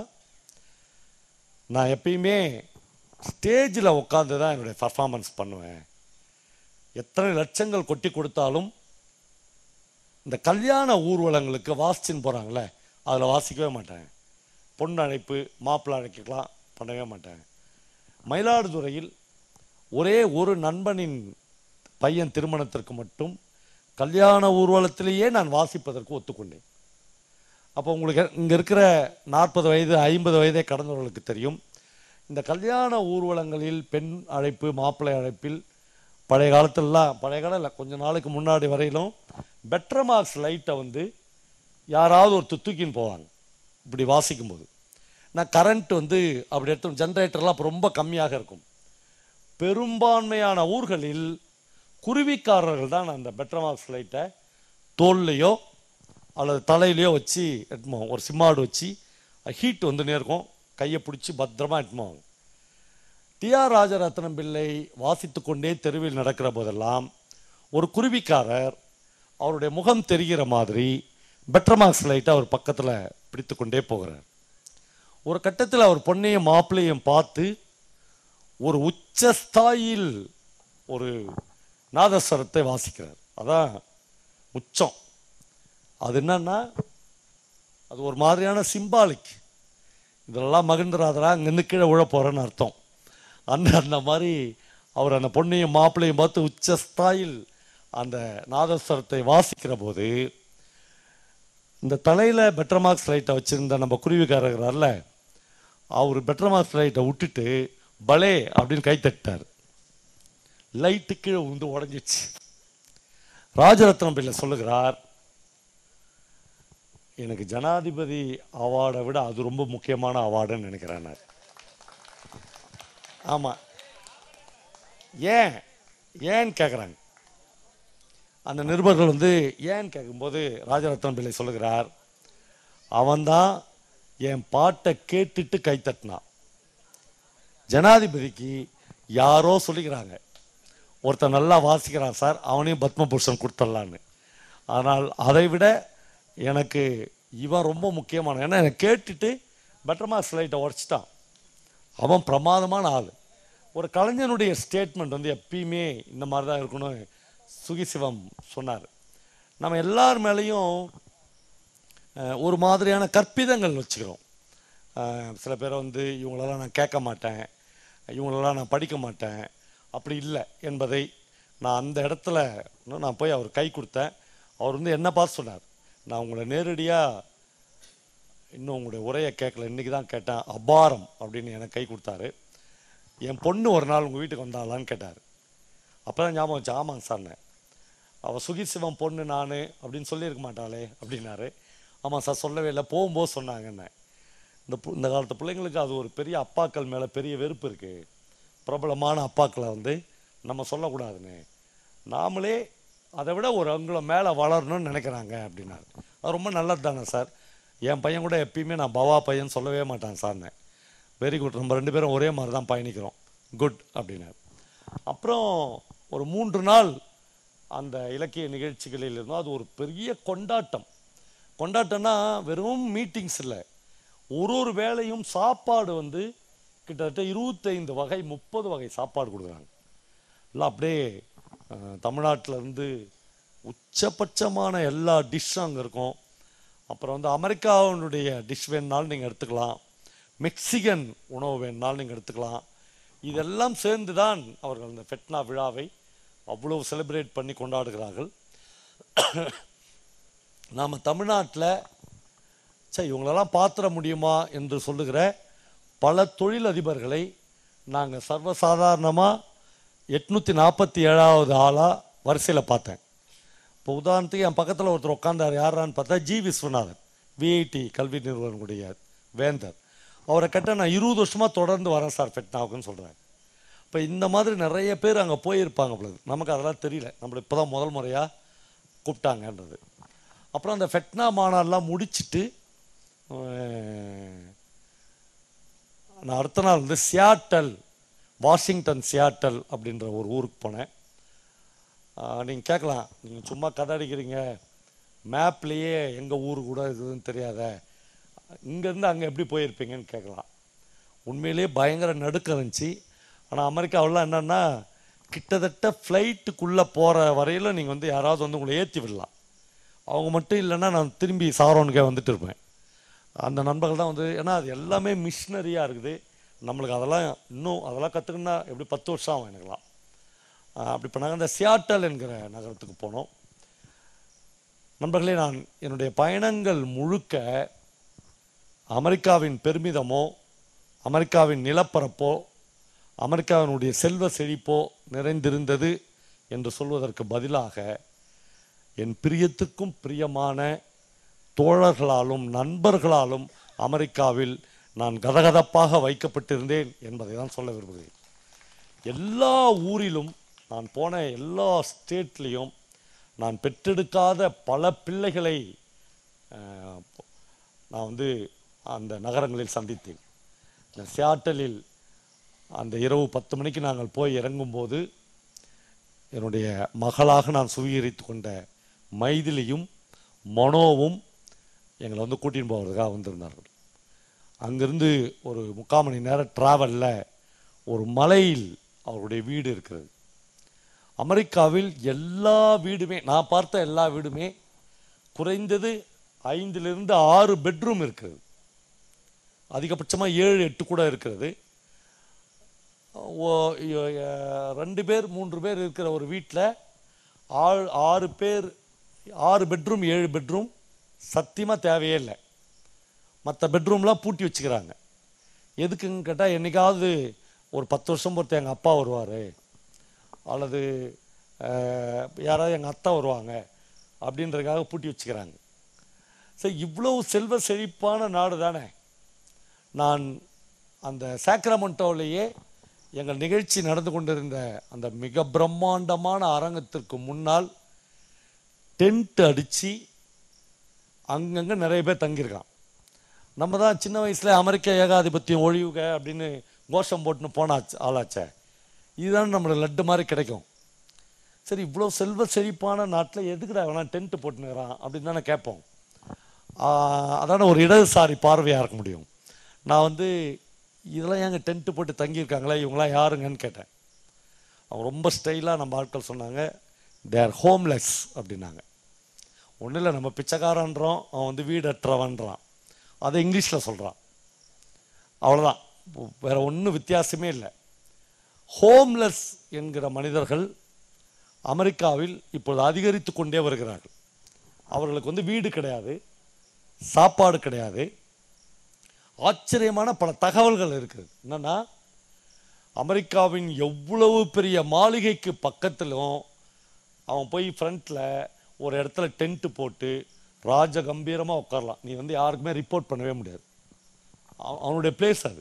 நான் எப்பயுமே ஸ்டேஜில் உட்காந்து தான் என்னுடைய பர்ஃபார்மன்ஸ் பண்ணுவேன் எத்தனை லட்சங்கள் கொட்டி கொடுத்தாலும் இந்த கல்யாண ஊர்வலங்களுக்கு வாசிச்சுன்னு போகிறாங்களே அதில் வாசிக்கவே மாட்டேன் பொண்ணு அழைப்பு மாப்பிள்ளை அழைக்கலாம் பண்ணவே மாட்டேன் மயிலாடுதுறையில் ஒரே ஒரு நண்பனின் பையன் திருமணத்திற்கு மட்டும் கல்யாண ஊர்வலத்திலேயே நான் வாசிப்பதற்கு ஒத்துக்கொண்டேன் அப்போ உங்களுக்கு இங்கே இருக்கிற நாற்பது வயது ஐம்பது வயதை கடந்தவர்களுக்கு தெரியும் இந்த கல்யாண ஊர்வலங்களில் பெண் அழைப்பு மாப்பிள்ளை அழைப்பில் பழைய காலத்திலலாம் பழைய காலம் இல்லை கொஞ்ச நாளுக்கு முன்னாடி வரையிலும் பெட்டர் மார்க்ஸ் லைட்டை வந்து யாராவது ஒரு தூக்கின்னு போவாங்க இப்படி வாசிக்கும்போது நான் கரண்ட் வந்து அப்படி எடுத்து ஜென்ரேட்டர்லாம் அப்போ ரொம்ப கம்மியாக இருக்கும் பெரும்பான்மையான ஊர்களில் குருவிக்காரர்கள் தான் அந்த பெட்டர் மார்க்ஸ் லைட்டை தோல்லையோ அல்லது தலையிலையோ வச்சு எட்டுமோ ஒரு சிம்மாடு வச்சு ஹீட் வந்துனே இருக்கும் கையை பிடிச்சி பத்திரமா எட்டுமோங்க டிஆர் ராஜரத்னம் பிள்ளை வாசித்து கொண்டே தெருவில் நடக்கிற போதெல்லாம் ஒரு குருவிக்காரர் அவருடைய முகம் தெரிகிற மாதிரி பெட்டர் மார்க்ஸ் லைட்டை அவர் பக்கத்தில் பிடித்து கொண்டே போகிறார் ஒரு கட்டத்தில் அவர் பொண்ணையும் மாப்பிள்ளையும் பார்த்து ஒரு உச்சஸ்தாயில் ஒரு நாதஸ்வரத்தை வாசிக்கிறார் அதான் உச்சம் அது என்னன்னா அது ஒரு மாதிரியான சிம்பாலிக் இதெல்லாம் மகிழ்ந்துராதரா அங்கேருந்து கீழே விழ போகிறேன்னு அர்த்தம் அந்த அந்த மாதிரி அவர் அந்த பொண்ணையும் மாப்பிள்ளையும் பார்த்து உச்சஸ்தாயில் அந்த நாதஸ்வரத்தை வாசிக்கிற போது இந்த தலையில் பெட்டர் மார்க்ஸ் லைட்டை வச்சுருந்த நம்ம குருவிக்காரர்ல அவர் பெட்டர் மார்க்ஸ் லைட்டை விட்டுட்டு பலே அப்படின்னு கை தட்டார் லைட்டு கீழே உந்து உடஞ்சிச்சு ராஜரத்னம் பிள்ளை சொல்லுகிறார் எனக்கு ஜனாதிபதி அவார்டை விட அது ரொம்ப முக்கியமான அவார்டுன்னு நினைக்கிறேன் நான் ஆமாம் ஏன் ஏன்னு கேட்குறாங்க அந்த நிருபர்கள் வந்து ஏன்னு கேட்கும்போது ராஜரத்னம் பிள்ளை சொல்லுகிறார் அவன்தான் என் பாட்டை கேட்டுட்டு கைத்தட்டினான் ஜனாதிபதிக்கு யாரோ சொல்லிக்கிறாங்க ஒருத்தன் நல்லா வாசிக்கிறான் சார் அவனையும் பத்மபூஷன் கொடுத்துடலான்னு ஆனால் அதை விட எனக்கு இவன் ரொம்ப முக்கியமான ஏன்னா என்னை கேட்டுட்டு பெட்டர் மார்க்ஸ் லைட்டை உடச்சிட்டான் அவன் பிரமாதமான ஆள் ஒரு கலைஞனுடைய ஸ்டேட்மெண்ட் வந்து எப்பயுமே இந்த மாதிரி தான் இருக்கணும் சுகிசிவம் சொன்னார் நம்ம எல்லார் மேலேயும் அஹ், ஒரு மாதிரியான கற்பிதங்கள் வச்சுக்கிறோம் அஹ், சில பேரை வந்து இவங்களெல்லாம் நான் கேட்க மாட்டேன் இவங்களெல்லாம் நான் படிக்க மாட்டேன் அப்படி இல்லை என்பதை நான் அந்த இடத்துல இன்னும் நான் போய் அவர் கை கொடுத்தேன் அவர் வந்து என்ன பார்த்து சொன்னார் நான் உங்களை நேரடியாக இன்னும் உங்களுடைய உரையை கேட்கல இன்றைக்கி தான் கேட்டேன் அபாரம் அப்படின்னு எனக்கு கை கொடுத்தாரு என் பொண்ணு ஒரு நாள் உங்கள் வீட்டுக்கு வந்தாளான்னு கேட்டார் அப்போ தான் ஞாபகம் வச்சு ஆமாங்க சார்னேன் அவள் சுகி சிவம் பொண்ணு நான் அப்படின்னு சொல்லியிருக்க மாட்டாளே அப்படின்னாரு ஆமாம் சார் சொல்லவே இல்லை போகும்போது சொன்னாங்கன்னு இந்த பு- இந்த காலத்து பிள்ளைங்களுக்கு அது ஒரு பெரிய அப்பாக்கள் மேலே பெரிய வெறுப்பு இருக்குது பிரபலமான அப்பாக்களை வந்து நம்ம சொல்லக்கூடாதுன்னு நாமளே அதை விட ஒரு அங்குலம் மேலே வளரணும்னு நினைக்கிறாங்க அப்படின்னாரு அது ரொம்ப நல்லது தானே சார் என் பையன் கூட எப்பயுமே நான் பவா பையன் சொல்லவே மாட்டான் சார்னு வெரி குட் நம்ம ரெண்டு பேரும் ஒரே மாதிரி தான் பயணிக்கிறோம் குட் அப்படின்னாரு அப்புறம் ஒரு மூன்று நாள் அந்த இலக்கிய நிகழ்ச்சிகளில் இருந்தோம் அது ஒரு பெரிய கொண்டாட்டம் கொண்டாட்டம்னா வெறும் மீட்டிங்ஸ் இல்லை ஒரு ஒரு வேளையும் சாப்பாடு வந்து கிட்டத்தட்ட இருபத்தைந்து வகை முப்பது வகை சாப்பாடு கொடுக்குறாங்க எல்லாம் அப்படியே அஹ், தமிழ்நாட்டுல இருந்து உச்சபட்சமான எல்லா டிஷ்ஷும் அங்கே இருக்கும் அப்புறம் வந்து அமெரிக்காவினுடைய டிஷ் வேணுனாலும் நீங்கள் எடுத்துக்கலாம் மெக்சிகன் உணவு வேணுனாலும் நீங்கள் எடுத்துக்கலாம் இதெல்லாம் சேர்ந்து தான் அவர்கள் இந்த ஃபெட்னா விழாவை அவ்வளவு செலிப்ரேட் பண்ணி கொண்டாடுகிறார்கள் நாம் தமிழ்நாட்டில் சரி இவங்களெல்லாம் பாத்திர முடியுமா என்று சொல்லுகிற பல தொழிலதிபர்களை நாங்கள் சர்வசாதாரணமாக எட்நூற்றி நாற்பத்தி ஏழாவது ஆளாக வரிசையில் பார்த்தேன் இப்போ உதாரணத்துக்கு என் பக்கத்தில் ஒருத்தர் உட்காந்தார் யாரான்னு பார்த்தா ஜி விஸ்வநாதன் விஐடி கல்வி நிறுவனங்களுடைய வேந்தர் அவரை கிட்ட நான் இருபது வருஷமாக தொடர்ந்து வரேன் சார் ஃபெட்னாவுக்குன்னு சொல்கிறேன் இப்போ இந்த மாதிரி நிறைய பேர் அங்கே போயிருப்பாங்க பொழுது நமக்கு அதெல்லாம் தெரியல நம்மளை இப்போ தான் முதல் முறையாக கூப்பிட்டாங்கன்றது அப்புறம் அந்த ஃபெட்னா மாநாடுலாம் முடிச்சிட்டு அஹ், நான் அடுத்த நாள் வந்து சியாட்டல் வாஷிங்டன் சியாட்டல் அப்படின்ற ஒரு ஊருக்கு போனேன் நீங்கள் கேட்கலாம் நீங்கள் சும்மா கதை அடிக்கிறீங்க மேப்லேயே எங்கள் ஊர் கூட இருக்குதுன்னு தெரியாத இங்கேருந்து அங்கே எப்படி போயிருப்பீங்கன்னு கேட்கலாம் உண்மையிலேயே பயங்கர நடுக்கம் இருந்துச்சு ஆனால் அமெரிக்காவெல்லாம் என்னென்னா கிட்டத்தட்ட ஃப்ளைட்டுக்குள்ளே போகிற வரையில் நீங்கள் வந்து யாராவது வந்து உங்களை ஏற்றி விடலாம் அவங்க மட்டும் இல்லைன்னா நான் திரும்பி சாரோனுக்கே வந்துட்டு இருப்பேன் அந்த நண்பர்கள் தான் வந்து ஏன்னா அது எல்லாமே மிஷினரியாக இருக்குது நம்மளுக்கு அதெல்லாம் இன்னும் அதெல்லாம் கற்றுக்கணுன்னா எப்படி பத்து வருஷம் ஆகும் எனக்குலாம் ஆஹ் அப்படி பண்ணாங்க அந்த சியாட்டல் என்கிற நகரத்துக்கு போனோம் நண்பர்களே நான் என்னுடைய பயணங்கள் முழுக்க அமெரிக்காவின் பெருமிதமோ அமெரிக்காவின் நிலப்பரப்போ அமெரிக்காவினுடைய செல்வ செழிப்போ நிறைந்திருந்தது என்று சொல்வதற்கு பதிலாக என் பிரியத்துக்கும் பிரியமான தோழர்களாலும் நண்பர்களாலும் அமெரிக்காவில் நான் கதகதப்பாக வைக்கப்பட்டிருந்தேன் என்பதை தான் சொல்ல விரும்புகிறேன் எல்லா ஊரிலும் நான் போன எல்லா ஸ்டேட்லேயும் நான் பெற்றெடுக்காத பல பிள்ளைகளை அஹ், நான் வந்து அந்த நகரங்களில் சந்தித்தேன் இந்த சியாட்டலில் அந்த இரவு பத்து மணிக்கு நாங்கள் போய் இறங்கும்போது என்னுடைய மகளாக நான் சுவீகரித்து கொண்ட மைதிலியும் மனோவும் எங்களை வந்து கூட்டின்னு போகிறதுக்காக வந்திருந்தார்கள் அங்கிருந்து ஒரு முக்கால் மணி நேரம் ட்ராவலில் ஒரு மலையில் அவருடைய வீடு இருக்கிறது அமெரிக்காவில் எல்லா வீடுமே நான் பார்த்த எல்லா வீடுமே குறைந்தது ஐந்திலிருந்து ஆறு பெட்ரூம் இருக்கிறது அதிகபட்சமாக ஏழு எட்டு கூட இருக்கிறது ஓ- இ- எ- ரெண்டு பேர் மூன்று பேர் இருக்கிற ஒரு வீட்டில் ஆறு ஆறு பேர் ஆறு பெட்ரூம் ஏழு பெட்ரூம் சத்தியமாக தேவையே இல்லை மற்ற பெட்ரூம்லாம் பூட்டி வச்சுக்கிறாங்க எதுக்குன்னு கேட்டால் என்னைக்காவது ஒரு பத்து வருஷம் பொறுத்து எங்கள் அப்பா வருவார் அல்லது அஹ், யாராவது எங்கள் அத்தை வருவாங்க அப்படின்றதுக்காக பூட்டி வச்சுக்கிறாங்க சரி இவ்வளவு செல்வ செழிப்பான நாடு தானே நான் அந்த சாக்ரமெண்டோவிலேயே எங்கள் நிகழ்ச்சி நடந்து கொண்டிருந்த அந்த மிக பிரம்மாண்டமான அரங்கத்திற்கு முன்னால் டென்ட் அடித்து அங்கங்கே நிறைய பேர் தங்கியிருக்கான் நம்ம தான் சின்ன வயசில் அமெரிக்க ஏகாதிபத்தியம் ஒழிவுக அப்படின்னு கோஷம் போட்டுன்னு போனாச்சு ஆளாச்சே இதுதான் நம்மளுக்கு லட்டு மாதிரி கிடைக்கும் சரி இவ்வளோ செல்வ செழிப்பான நாட்டில் எதுக்குடா வேணா டென்ட் போட்டுனுக்கிறான் அப்படின்னு தானே கேட்போம் ஆஹ் அதான ஒரு இடதுசாரி பார்வையாக இருக்க முடியும் நான் வந்து இதெல்லாம் ஏங்க டென்ட்டு போட்டு தங்கியிருக்காங்களே இவங்களாம் யாருங்கன்னு கேட்டேன் அவங்க ரொம்ப ஸ்டைலாக நம்ம ஆட்கள் சொன்னாங்க தேர் ஹோம்லெஸ் அப்படின்னாங்க ஒன்றும் இல்லை நம்ம பிச்சைக்காரன்றோம் அவன் வந்து வீடற்றவன்றான் அதை இங்கிலீஷில் சொல்கிறான் அவ்வளோதான் வேற ஒன்றும் வித்தியாசமே இல்லை ஹோம்லெஸ் என்கிற மனிதர்கள் அமெரிக்காவில் இப்பொழுது அதிகரித்து கொண்டே வருகிறார்கள் அவர்களுக்கு வந்து வீடு கிடையாது சாப்பாடு கிடையாது ஆச்சரியமான பல தகவல்கள் இருக்குது என்னன்னா அமெரிக்காவின் எவ்வளவு பெரிய மாளிகைக்கு பக்கத்திலும் அவன் போய் ஃப்ரண்ட்டில் ஒரு இடத்துல டென்ட் போட்டு ராஜ கம்பீரமாக உட்காரலாம் நீ வந்து யாருக்குமே ரிப்போர்ட் பண்ணவே முடியாது அவ- அவனுடைய பிளேஸ் அது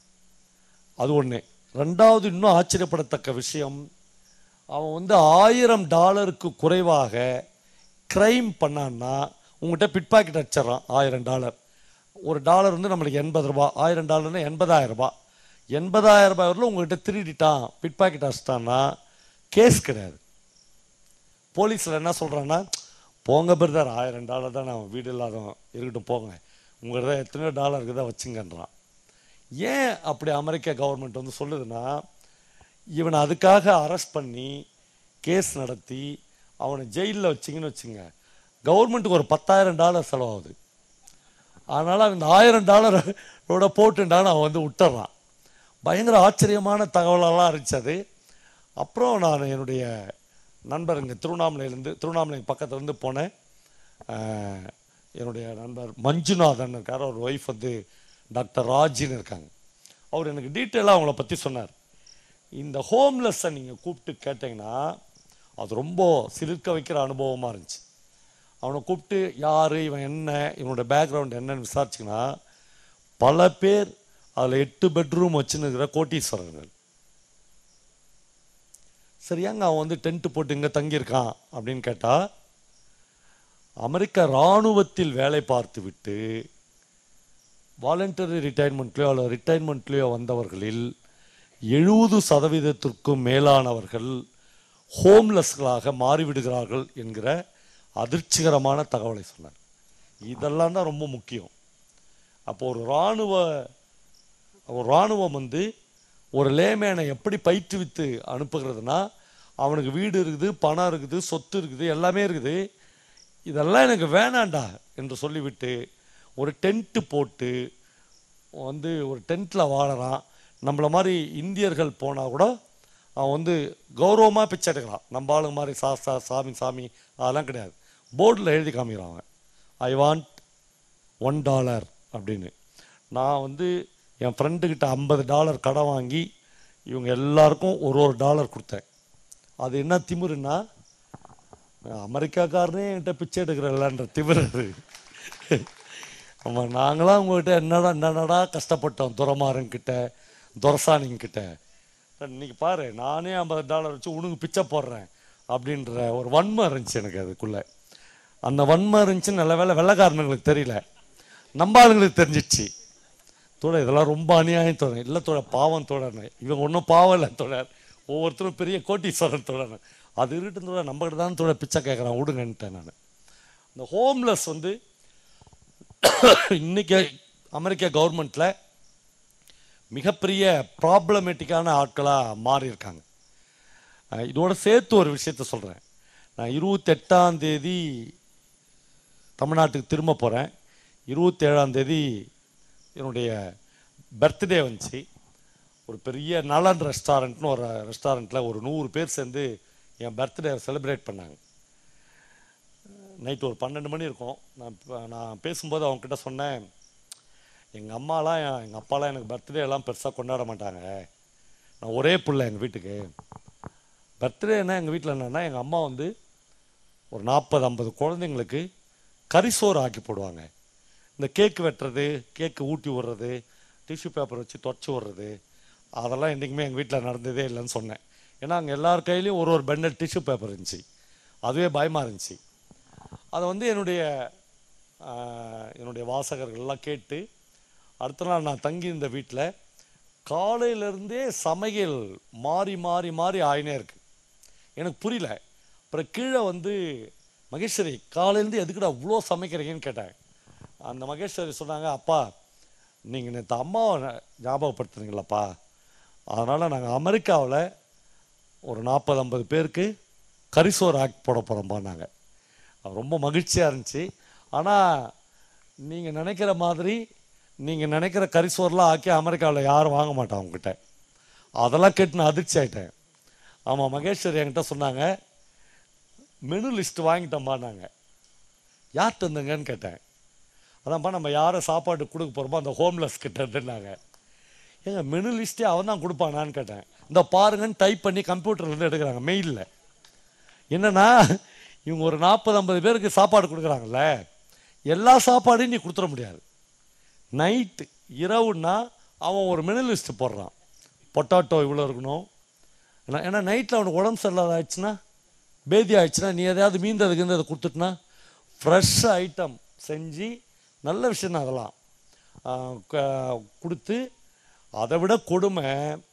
அது ஒன்று ரெண்டாவது இன்னும் ஆச்சரியப்படத்தக்க விஷயம் அவன் வந்து ஆயிரம் டாலருக்கு குறைவாக கிரைம் பண்ணான்னா உங்கள்கிட்ட பிட் பாக்கெட் அடிச்சிடறான் ஆயிரம் டாலர் ஒரு டாலர் வந்து நம்மளுக்கு எண்பது ரூபா ஆயிரம் டாலர்னா எண்பதாயிரம் ரூபாய் எண்பதாயிரம் ரூபாய் வரல உங்கள்கிட்ட திருடிட்டான் பிட் பாக்கெட் அடிச்சிட்டான்னா கேஸ் கிடையாது போலீஸில் என்ன சொல்கிறான்னா போங்க பிரதர் ஆயிரம் டாலர் தான் அவன் வீடு இல்லாதவன் இருக்கட்டும் போங்க உங்கள்கிட்ட எத்தனையோ டாலர் இருக்குதா வச்சுங்கன்றான் ஏன் அப்படி அமெரிக்க கவர்மெண்ட் வந்து சொல்லுதுன்னா இவனை அதுக்காக அரெஸ்ட் பண்ணி கேஸ் நடத்தி அவனை ஜெயிலில் வச்சிங்கன்னு வச்சுங்க கவர்மெண்ட்டுக்கு ஒரு பத்தாயிரம் டாலர் செலவாகுது அதனால் அவன் இந்த ஆயிரம் டாலரோட போட்டுண்டான்னு அவன் வந்து விட்டுறான் பயங்கர ஆச்சரியமான தகவலெல்லாம் இருந்துச்சு அது அப்புறம் நான் என்னுடைய நண்பர் இங்கே திருவண்ணாமலையிலேருந்து திருவண்ணாமலை பக்கத்துல இருந்து போனேன் ஆஹ், என்னுடைய நண்பர் மஞ்சுநாதன் இருக்கார் அவர் ஒய்ஃப் வந்து டாக்டர் ராஜின்னு இருக்காங்க அவர் எனக்கு டீட்டெயிலாக அவங்கள பற்றி சொன்னார் இந்த ஹோம்லெஸ்ஸை நீங்கள் கூப்பிட்டு கேட்டிங்கன்னா அது ரொம்ப சிலிர்க்க வைக்கிற அனுபவமாக இருந்துச்சு அவனை கூப்பிட்டு யார் இவன் என்ன இவனோட பேக்ரவுண்ட் என்னன்னு விசாரிச்சிங்கன்னா பல பேர் அதில் எட்டு பெட்ரூம் வச்சுன்னுக்கிற கோட்டீஸ்வரர்கள் சரியாங்க அவன் வந்து டென்ட் போட்டு இங்கே தங்கியிருக்கான் அப்படின்னு கேட்டால் அமெரிக்க இராணுவத்தில் வேலை பார்த்து விட்டு வாலண்டரி ரிட்டைர்மெண்ட்லேயோ அல்லது ரிட்டைர்மெண்ட்லேயோ வந்தவர்களில் எழுபது சதவீதத்திற்கும் மேலானவர்கள் ஹோம்லெஸ்களாக மாறிவிடுகிறார்கள் என்கிற அதிர்ச்சிகரமான தகவலை சொன்னார் இதெல்லாம் தான் ரொம்ப முக்கியம் அப்போ ஒரு இராணுவ ஒரு இராணுவம் வந்து ஒரு லேமேனை எப்படி பயிற்றுவித்து அனுப்புகிறதுனா அவனுக்கு வீடு இருக்குது பணம் இருக்குது சொத்து இருக்குது எல்லாமே இருக்குது இதெல்லாம் எனக்கு வேணாண்டா என்று சொல்லிவிட்டு ஒரு டென்ட்டு போட்டு வந்து ஒரு டென்ட்டில் வாழறான் நம்மள மாதிரி இந்தியர்கள் போனால் கூட அவன் வந்து கௌரவமாக பிச்சை எடுக்கிறான் நம்ம ஆளுங்க மாதிரி சா சா சாமி சாமி அதெல்லாம் கிடையாது போர்டில் எழுதி காமிக்கிறான் அவன் ஐ வாண்ட் ஒன் டாலர் அப்படின்னு நான் வந்து என் ஃப்ரெண்டுக்கிட்ட ஐம்பது டாலர் கடன் வாங்கி இவங்க எல்லாருக்கும் ஒரு ஒரு டாலர் கொடுத்தேன் அது என்ன திமிருன்னா அமெரிக்காக்காரனே என்கிட்ட பிச்சை எடுக்கிறல்லன்ற திமிரு அது ஆமாம் நாங்களாம் உங்ககிட்ட என்னடா என்னடா கஷ்டப்பட்டோம் துரமாறன்கிட்ட துரசானிங்கிட்ட இன்னைக்கு பாரு நானே ஐம்பது டாலர் வச்சு உனக்கு பிச்சை போடுறேன் அப்படின்ற ஒரு வன்மை இருந்துச்சு எனக்கு அதுக்குள்ளே அந்த வன்மை இருந்துச்சு நல்ல வேலை வெள்ளைக்காரனுங்களுக்கு தெரியல நம்ம ஆளுங்களுக்கு தெரிஞ்சிச்சு தோட இதெல்லாம் ரொம்ப அநியாயம் தோழர் இல்லை தோழர் பாவம் தோழர் இவங்க ஒன்றும் பாவம் இல்லை தோழர் ஒவ்வொருத்தரும் பெரிய கோட்டீஸ்வரன் தோழர் அது இருக்கட்டும் தோழர் நம்மகிட்ட தான் தோழர் பிச்சை கேட்குறான் விடுங்கன்ட்டேன் நான் இந்த ஹோம்லெஸ் வந்து இன்னைக்கு அமெரிக்க கவர்மெண்ட்டில் மிகப்பெரிய ப்ராப்ளமேட்டிக்கான ஆட்களாக மாறி இருக்காங்க அஹ் இதோட சேர்த்து ஒரு விஷயத்த சொல்கிறேன் நான் இருபத்தெட்டாம் தேதி தமிழ்நாட்டுக்கு திரும்ப போகிறேன் இருபத்தேழாம் தேதி என்னுடைய பர்த்டே வந்துச்சு ஒரு பெரிய நலன் ரெஸ்டாரண்ட்னு ஒரு ரெஸ்டாரண்ட்டில் ஒரு நூறு பேர் சேர்ந்து என் பர்த்டே செலிப்ரேட் பண்ணாங்க நைட்டு ஒரு பன்னெண்டு மணி இருக்கும் நான் ப- நான் பேசும்போது அவங்கக்கிட்ட சொன்னேன் எங்கள் அம்மாலாம் எங்கள் அப்பாலாம் எனக்கு பர்த்டே எல்லாம் பெருசாக கொண்டாட மாட்டாங்க நான் ஒரே பிள்ளை எங்கள் வீட்டுக்கு பர்த்டேனா எங்கள் வீட்டில் என்னன்னா எங்கள் அம்மா வந்து ஒரு நாற்பது ஐம்பது குழந்தைங்களுக்கு கரிசோறு ஆக்கி போடுவாங்க இந்த கேக்கு வெட்டுறது கேக்கு ஊட்டி விடுறது டிஷ்யூ பேப்பர் வச்சு தொடச்சி விடுறது அதெல்லாம் என்றைக்குமே எங்கள் வீட்டில் நடந்ததே இல்லைன்னு சொன்னேன் ஏன்னா அங்கே எல்லார் கையிலையும் ஒரு ஒரு பெண்டல் டிஷ்யூ பேப்பர் இருந்துச்சு அதுவே பயமாக இருந்துச்சு அதை வந்து என்னுடைய ஆஹ், என்னுடைய வாசகர்கள்லாம் கேட்டு அடுத்த நாள் நான் தங்கி இருந்த வீட்டில் காலையிலேருந்தே சமையல் மாறி மாறி மாறி ஆயினே இருக்கு எனக்கு புரியல அப்புறம் கீழே வந்து மகேஸ்வரி காலையிலேருந்து எதுக்குடா அவ்வளோ சமைக்கிறீங்கன்னு கேட்டேன் அந்த மகேஸ்வரி சொன்னாங்க அப்பா நீங்கள் நேற்று அம்மாவை ஞா- ஞாபகப்படுத்துனீங்களப்பா அதனால் நாங்கள் அமெரிக்காவில் ஒரு நாற்பது ஐம்பது பேருக்கு கரிசோறு ஆக்கி போட போகிறோம்பான்னாங்க அது ரொம்ப மகிழ்ச்சியாக இருந்துச்சு ஆனால் நீங்கள் நினைக்கிற மாதிரி நீங்கள் நினைக்கிற கரிசோறுலாம் ஆக்கி அமெரிக்காவில் யாரும் வாங்க மாட்டாங்க உங்ககிட்ட அதெல்லாம் கேட்டு நான் அதிர்ச்சி ஆயிட்டேன் ஆமாம் மகேஸ்வரி என்கிட்ட சொன்னாங்க மெனு லிஸ்ட் வாங்கிட்டோம்பான்னாங்க யார் தந்துங்கன்னு கேட்டேன் அதான்ப்பா நம்ம யாரை சாப்பாடு கொடுக்க போகிறோமோ அந்த ஹோம்லெஸ் கிட்ட இருந்துனாங்க ஏங்க மெனு லிஸ்ட்டே அவன் தான் கொடுப்பானான்னு கேட்டேன் இந்த பாருங்கன்னு டைப் பண்ணி கம்ப்யூட்டர்லேருந்து எடுக்கிறாங்க மெயிலில் என்னன்னா இவங்க ஒரு நாற்பது ஐம்பது பேருக்கு சாப்பாடு கொடுக்குறாங்கல்ல எல்லா சாப்பாடையும் நீ கொடுத்துட முடியாது நைட்டு இரவுன்னா அவன் ஒரு மெனு லிஸ்ட் போடுறான் பொட்டாட்டோ இவ்வளோ இருக்கணும் ஏன்னா ஏன்னா நைட்டில் அவனுக்கு உடம்பு சரியில்லாத ஆயிடுச்சுன்னா பேதி ஆயிடுச்சுன்னா நீ எதையாவது மீந்ததுக்கு அதை கொடுத்துட்டுனா ஃப்ரெஷ் ஐட்டம் செஞ்சு நல்ல விஷயம் தான் அதெல்லாம் ஆஹ் க- கொடுத்து அதை விட கொடுமை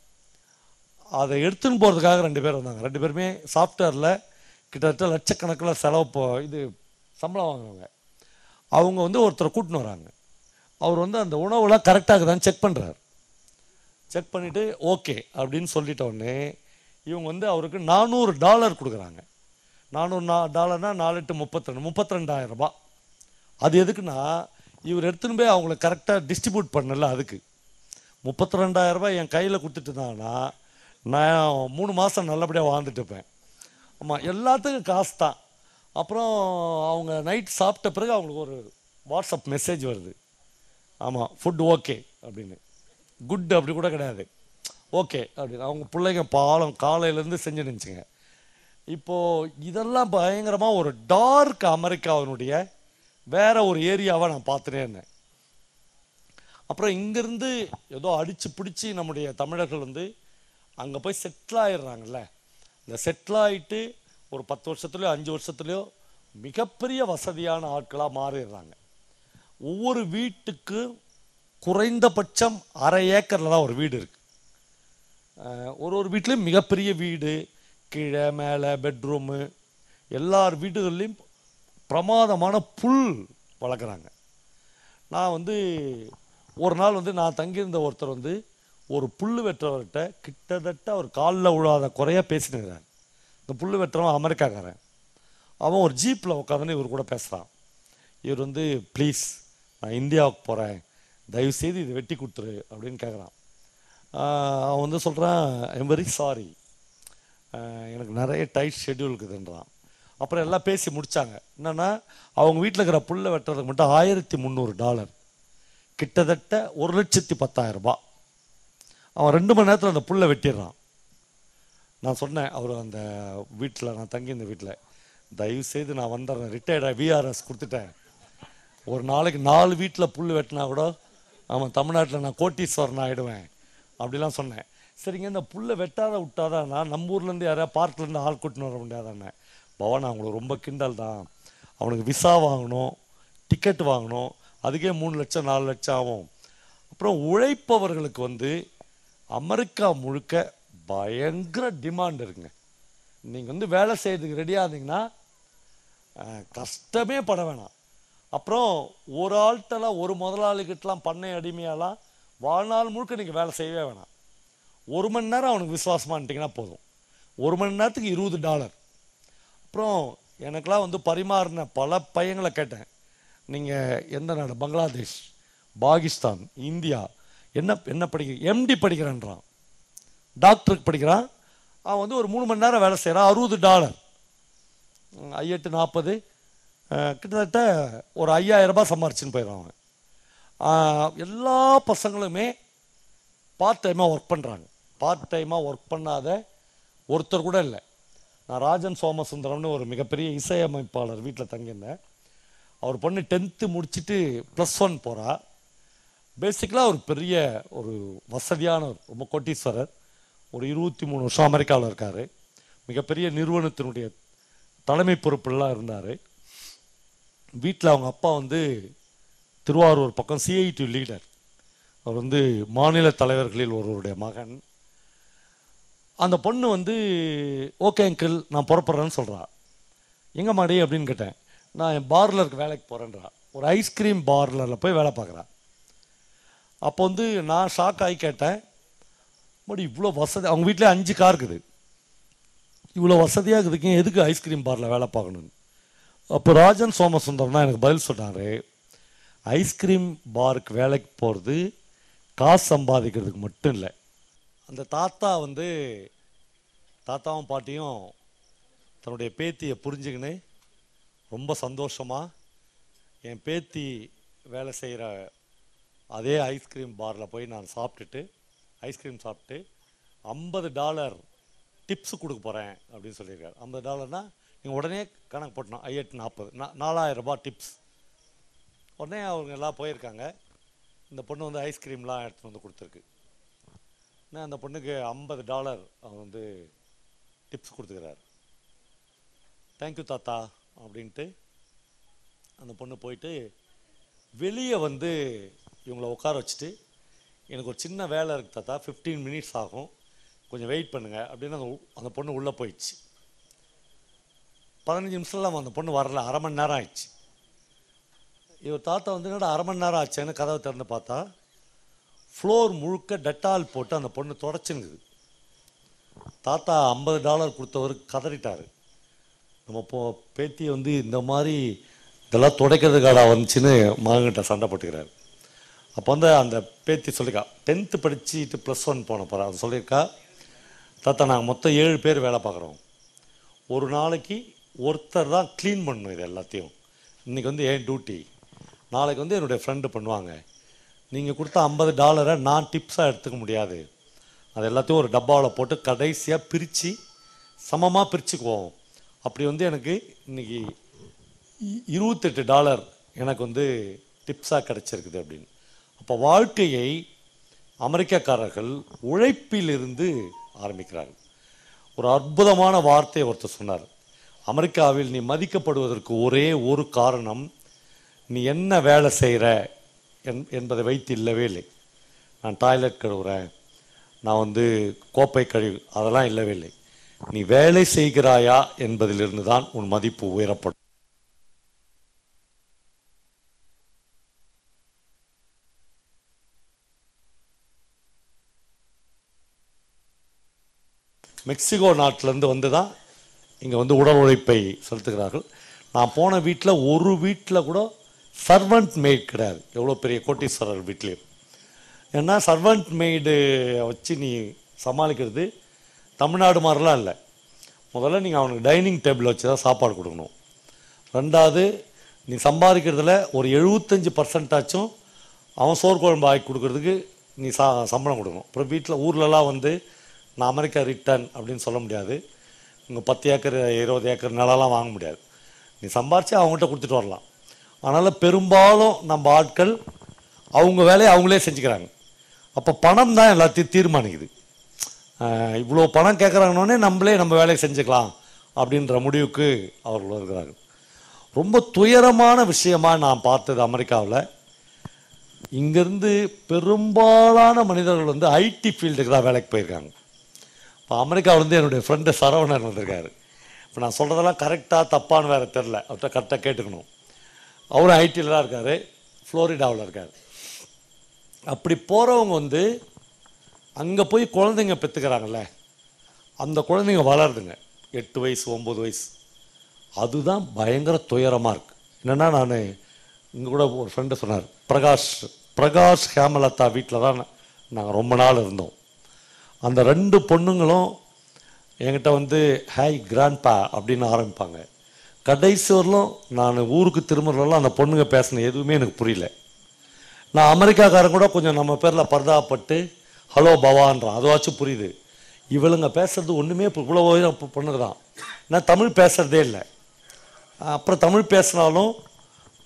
அதை எடுத்துன்னு போகிறதுக்காக ரெண்டு பேர் வந்தாங்க ரெண்டு பேருமே சாஃப்ட்வேரில் கிட்டத்தட்ட லட்சக்கணக்கில் செலவு போ இது சம்பளம் வாங்குறவங்க அவங்க வந்து ஒருத்தரை கூட்டின்னு வராங்க அவர் வந்து அந்த உணவுலாம் கரெக்டாக இருக்குதான்னு செக் பண்ணுறாரு செக் பண்ணிவிட்டு ஓகே அப்படின்னு சொல்லிட்ட உடனே இவங்க வந்து அவருக்கு நானூறு டாலர் கொடுக்குறாங்க நானூறு நா டாலர்னா நாலு எட்டு முப்பத்திரெண்டு முப்பத்தி ரெண்டாயிரம் ரூபாய் அது எதுக்குன்னா இவர் எடுத்துன்னு போய் அவங்கள கரெக்டாக டிஸ்ட்ரிபியூட் பண்ணல அதுக்கு முப்பத்தி ரெண்டாயிரம் ரூபாய் என் கையில் கொடுத்துட்டு இருந்தாங்கன்னா நான் மூணு மாதம் நல்லபடியாக வாழ்ந்துட்டு இருப்பேன் ஆமாம் எல்லாத்துக்கும் காசு தான் அப்புறம் அவங்க நைட் சாப்பிட்ட பிறகு அவங்களுக்கு ஒரு வாட்ஸ்அப் மெசேஜ் வருது ஆமாம் ஃபுட் ஓகே அப்படின்னு குட் அப்படி கூட கிடையாது ஓகே அப்படின்னு அவங்க பிள்ளைங்க பாலம் காலையிலேருந்து செஞ்சு நினச்சிங்க இப்போது இதெல்லாம் பயங்கரமாக ஒரு டார்க் அமெரிக்காவினுடைய வேற ஒரு ஏரியாவை நான் பார்த்துட்டே இருந்தேன் அப்புறம் இங்கேருந்து ஏதோ அடித்து பிடிச்சி நம்முடைய தமிழர்கள் வந்து அங்கே போய் செட்டில் ஆயிடுறாங்கல்ல இந்த செட்டில் ஆயிட்டு ஒரு பத்து வருஷத்துலையோ அஞ்சு வருஷத்துலையோ மிகப்பெரிய வசதியான ஆட்களாக மாறிடுறாங்க ஒவ்வொரு வீட்டுக்கு குறைந்தபட்சம் அரை ஏக்கரில் தான் ஒரு வீடு இருக்கு அஹ் ஒரு ஒரு வீட்லேயும் மிகப்பெரிய வீடு கீழே மேலே பெட்ரூமு எல்லார் வீடுகள்லையும் பிரமாதமான புல் வளர்க்குறாங்க நான் வந்து ஒரு நாள் வந்து நான் தங்கியிருந்த ஒருத்தர் வந்து ஒரு புல் வெட்டுறவர்கிட்ட கிட்டத்தட்ட ஒரு காலில் விழாத குறையா பேசினுக்கிறார் இந்த புல் வெட்டுறவன் அமெரிக்காக்காரன் அவன் ஒரு ஜீப்பில் உட்காந்துன்னு இவர் கூட பேசுகிறான் இவர் வந்து ப்ளீஸ் நான் இந்தியாவுக்கு போகிறேன் தயவுசெய்து இது வெட்டி கொடுத்துரு அப்படின்னு கேட்குறான் அவன் வந்து சொல்கிறான் ஐம் வெரி சாரி எனக்கு நிறைய டைட் ஷெட்யூல் இருக்குதுன்றான் அப்புறம் எல்லாம் பேசி முடிச்சாங்க என்னன்னா அவங்க வீட்டில் இருக்கிற புல்லை வெட்டுறதுக்கு மட்டும் ஆயிரத்தி முந்நூறு டாலர் கிட்டத்தட்ட ஒரு லட்சத்தி பத்தாயிரம் ரூபாய் அவன் ரெண்டு மணி நேரத்தில் அந்த புல்லை வெட்டிடுறான் நான் சொன்னேன் அவர் அந்த வீட்டில் நான் தங்கி இந்த வீட்டில் தயவு செய்து நான் வந்துடுறேன் ரிட்டையர்டாக விஆர்எஸ் கொடுத்துட்டேன் ஒரு நாளைக்கு நாலு வீட்டில் புல் வெட்டினா கூட அவன் தமிழ்நாட்டில் நான் கோட்டீஸ்வரன் ஆகிடுவேன் அப்படிலாம் சொன்னேன் சரிங்க இந்த புல்லை வெட்டாத விட்டாதான்னா நம்ம ஊர்லேருந்து யாரையா பார்க்லேருந்து ஆள் கூட்டின்னு வர முடியாதானே பவன் அவங்களுக்கு ரொம்ப கிண்டல் தான் அவனுக்கு விசா வாங்கணும் டிக்கெட் வாங்கணும் அதுக்கே மூணு லட்சம் நாலு லட்சம் ஆகும் அப்புறம் உழைப்பவர்களுக்கு வந்து அமெரிக்கா முழுக்க பயங்கர டிமாண்ட் இருக்குங்க நீங்கள் வந்து வேலை செய்யறதுக்கு ரெடியாக இருந்தீங்கன்னா அஹ், கஷ்டமே பட வேணாம் அப்புறம் ஒரு ஆள்கிட்டலாம் ஒரு முதலாளிகிட்டலாம் பண்ணை அடிமையாலாம் வாழ்நாள் முழுக்க நீங்கள் வேலை செய்யவே வேணாம் ஒரு மணி நேரம் அவனுக்கு விசுவாசமான்ட்டிங்கன்னா போதும் ஒரு மணி நேரத்துக்கு இருபது டாலர் அப்புறம் எனக்கெல்லாம் வந்து பரிமாறின பல பையங்களை கேட்டேன் நீங்கள் எந்த நாடு பங்களாதேஷ் பாகிஸ்தான் இந்தியா என்ன என்ன படிக்க எம்டி படிக்கிறேன்றான் டாக்டருக்கு படிக்கிறான் அவன் வந்து ஒரு மூணு மணி நேரம் வேலை செய்கிறான் அறுபது டாலர் ஐஎட்டு நாற்பது கிட்டத்தட்ட ஒரு ஐயாயிரம் ரூபாய் சம்பாரிச்சுன்னு போயிடுறான் அவன் ஆஹ், எல்லா பசங்களுமே பார்ட் டைமாக ஒர்க் பண்ணுறாங்க பார்ட் டைமாக ஒர்க் பண்ணாத ஒருத்தர் கூட இல்லை நான் ராஜன் சோமசுந்தரம்னு ஒரு மிகப்பெரிய இசையமைப்பாளர் வீட்டில் தங்கியிருந்தேன் அவர் பொண்ணு டென்த்து முடிச்சுட்டு ப்ளஸ் ஒன் போகிறா பேசிக்கலாக ஒரு பெரிய ஒரு வசதியான ரொம்ப கோட்டீஸ்வரர் ஒரு இருபத்தி மூணு வருஷம் அமெரிக்காவில் இருக்கார் மிகப்பெரிய நிறுவனத்தினுடைய தலைமை பொறுப்புலாம் இருந்தார் வீட்டில் அவங்க அப்பா வந்து திருவாரூர் பக்கம் சிஐடி லீடர் அவர் வந்து மாநில தலைவர்களில் ஒருவருடைய மகன் அந்த பொண்ணு வந்து ஓகே அங்கிள் நான் புறப்படுறேன்னு சொல்கிறா எங்கே மாடி அப்படின்னு கேட்டேன் நான் என் பார்லருக்கு வேலைக்கு போகிறேன்றா ஒரு ஐஸ்கிரீம் பார்லரில் போய் வேலை பார்க்குறா அப்போ வந்து நான் ஷாக் ஆகி கேட்டேன் மடி இவ்வளோ வசதி அவங்க வீட்டில் அஞ்சு கார் இருக்குது இவ்வளோ வசதியாக இருக்குதுக்கு எதுக்கு ஐஸ்கிரீம் பாரில் வேலை பார்க்கணுன்னு அப்போ ராஜன் சோமசுந்தரம் தான் எனக்கு பதில் சொன்னார் ஐஸ்கிரீம் பாருக்கு வேலைக்கு போகிறது காசு சம்பாதிக்கிறதுக்கு மட்டும் இல்லை அந்த தாத்தா வந்து தாத்தாவும் பாட்டியும் தன்னுடைய பேத்தியை புரிஞ்சுக்கின்னு ரொம்ப சந்தோஷமாக என் பேத்தி வேலை செய்கிற அதே ஐஸ்கிரீம் பாரில் போய் நான் சாப்பிட்டுட்டு ஐஸ்கிரீம் சாப்பிட்டு ஐம்பது டாலர் டிப்ஸ் கொடுக்க போகிறேன் அப்படின்னு சொல்லியிருக்காரு ஐம்பது டாலர்னா நீங்கள் உடனே கணக்கு போட்டணும் ஐஎட்டு நாற்பது நா நாலாயிரம் ரூபாய் டிப்ஸ் உடனே அவங்க எல்லாம் போயிருக்காங்க இந்த பொண்ணு வந்து ஐஸ்கிரீம்லாம் எடுத்துகிட்டு வந்து கொடுத்துருக்கு நான் அந்த பொண்ணுக்கு ஐம்பது டாலர் அவர் வந்து டிப்ஸ் கொடுத்துக்கிறாரு தேங்க்யூ தாத்தா அப்படின்ட்டு அந்த பொண்ணு போயிட்டு வெளியே வந்து இவங்கள உட்கார வச்சுட்டு எனக்கு ஒரு சின்ன வேலை இருக்குது தாத்தா ஃபிஃப்டீன் மினிட்ஸ் ஆகும் கொஞ்சம் வெயிட் பண்ணுங்க அப்படின்னு அந்த உ- அந்த பொண்ணு உள்ளே போயிடுச்சு பதினஞ்சு நிமிஷத்தில் அந்த பொண்ணு வரல அரை மணி நேரம் ஆயிடுச்சு இவர் தாத்தா வந்து என்னடா அரை மணி நேரம் ஆச்சேன்னு கதவை திறந்து பார்த்தா ஃப்ளோர் முழுக்க டெட்டால் போட்டு அந்த பொண்ணு தொடச்சுங்குது தாத்தா ஐம்பது டாலர் கொடுத்தவர் கதறிட்டார் நம்ம போ பேத்தி வந்து இந்த மாதிரி இதெல்லாம் துடைக்கிறதுக்காடா வந்துச்சுன்னு மகன்கிட்ட சண்டை போட்டுக்கிறாரு அப்போ வந்து அந்த பேத்தி சொல்லியிருக்கா டென்த்து படிச்சுட்டு ப்ளஸ் ஒன் போன போகிறா அது சொல்லியிருக்கா தாத்தா நாங்கள் மொத்தம் ஏழு பேர் வேலை பார்க்குறோம் ஒரு நாளைக்கு ஒருத்தர் தான் க்ளீன் பண்ணணும் இது எல்லாத்தையும் இன்றைக்கி வந்து என் டியூட்டி நாளைக்கு வந்து என்னுடைய ஃப்ரெண்டு பண்ணுவாங்க நீங்கள் கொடுத்த ஐம்பது டாலரை நான் டிப்ஸாக எடுத்துக்க முடியாது அது எல்லாத்தையும் ஒரு டப்பாவில் போட்டு கடைசியாக பிரித்து சமமாக பிரிச்சுக்குவோம் அப்படி வந்து எனக்கு இன்னைக்கு இ- இருபத்தெட்டு டாலர் எனக்கு வந்து டிப்ஸாக கிடச்சிருக்குது அப்படின்னு அப்போ வாழ்க்கையை அமெரிக்கக்காரர்கள் உழைப்பிலிருந்து ஆரம்பிக்கிறார்கள் ஒரு அற்புதமான வார்த்தையை ஒருத்தர் சொன்னார் அமெரிக்காவில் நீ மதிக்கப்படுவதற்கு ஒரே ஒரு காரணம் நீ என்ன வேலை செய்கிற என் என்பதை வைத்து இல்லவே இல்லை நான் டாய்லெட் கழுவுறேன் நான் வந்து கோப்பை கழுவு அதெல்லாம் இல்லவே இல்லை நீ வேலை செய்கிறாயா என்பதிலிருந்து தான் உன் மதிப்பு உயரப்படும் மெக்சிகோ நாட்டிலேருந்து வந்து தான் இங்கே வந்து உடல் உழைப்பை செலுத்துகிறார்கள் நான் போன வீட்டில் ஒரு வீட்டில் கூட சர்வெண்ட் மெய்ட் கிடையாது எவ்வளோ பெரிய கோட்டீஸ்வரர் வீட்லேயும் ஏன்னா சர்வெண்ட் மெய்டு வச்சு நீ சமாளிக்கிறது தமிழ்நாடு மாதிரிலாம் இல்லை முதல்ல நீங்கள் அவனுக்கு டைனிங் டேபிள் வச்சு தான் சாப்பாடு கொடுக்கணும் ரெண்டாவது நீ சம்பாதிக்கிறதுல ஒரு எழுபத்தஞ்சி பர்சன்டாச்சும் அவன் சோறு குழம்பு ஆக்கி கொடுக்கறதுக்கு நீ சா சம்பளம் கொடுக்கணும் அப்புறம் வீட்டில் ஊர்லலாம் வந்து நான் அமெரிக்கா ரிட்டர்ன் அப்படின்னு சொல்ல முடியாது இங்கே பத்து ஏக்கர் இருபது ஏக்கர் நிலம்லாம் வாங்க முடியாது நீ சம்பாரித்து அவங்ககிட்ட கொடுத்துட்டு வரலாம் அதனால் பெரும்பாலும் நம்ம ஆட்கள் அவங்க வேலையை அவங்களே செஞ்சுக்கிறாங்க அப்போ பணம் தான் எல்லாத்தையும் தீர்மானிக்குது ஆஹ் இவ்வளோ பணம் கேட்குறாங்கன்னே நம்மளே நம்ம வேலையை செஞ்சுக்கலாம் அப்படின்ற முடிவுக்கு அவர்கள் வருகிறார்கள் ரொம்ப துயரமான விஷயமா நான் பார்த்தது அமெரிக்காவில் இங்கேருந்து பெரும்பாலான மனிதர்கள் வந்து ஐடி ஃபீல்டுக்கு தான் வேலைக்கு போயிருக்காங்க இப்போ அமெரிக்காவிலேருந்து என்னுடைய ஃப்ரெண்டு சரவணன் வந்திருக்காரு இப்போ நான் சொல்கிறதெல்லாம் கரெக்டாக தப்பான்னு வேறு தெரில அவர்கிட்ட கரெக்டாக கேட்டுக்கணும் அவரும் ஐடியில் தான் இருக்கார் ஃப்ளோரிடாவில் இருக்கார் அப்படி போகிறவங்க வந்து அங்கே போய் குழந்தைங்க பெற்றுக்கிறாங்கல்ல அந்த குழந்தைங்க வளருதுங்க எட்டு வயசு ஒம்பது வயசு அதுதான் பயங்கர துயரமாக இருக்கு என்னென்னா நான் இங்கே கூட ஒரு ஃப்ரெண்டு சொன்னார் பிரகாஷ் பிரகாஷ் ஹேமலதா வீட்டில் தான் நாங்கள் ரொம்ப நாள் இருந்தோம் அந்த ரெண்டு பொண்ணுங்களும் என்கிட்ட வந்து ஹாய் கிராண்ட்பா அப்படின்னு ஆரம்பிப்பாங்க கடைசி வரலும் நான் ஊருக்கு திரும்புறதுலாம் அந்த பொண்ணுங்க பேசின எதுவுமே எனக்கு புரியல நான் அமெரிக்காக்காரன் கூட கொஞ்சம் நம்ம பேரில் பர்தாப்பட்டு ஹலோ பவான்றான் அதுவாச்சும் புரியுது இவளுங்க பேசுறது ஒன்றுமே இவ்வளோ பொண்ணுங்க தான் நான் தமிழ் பேசுறதே இல்லை அப்புறம் தமிழ் பேசினாலும்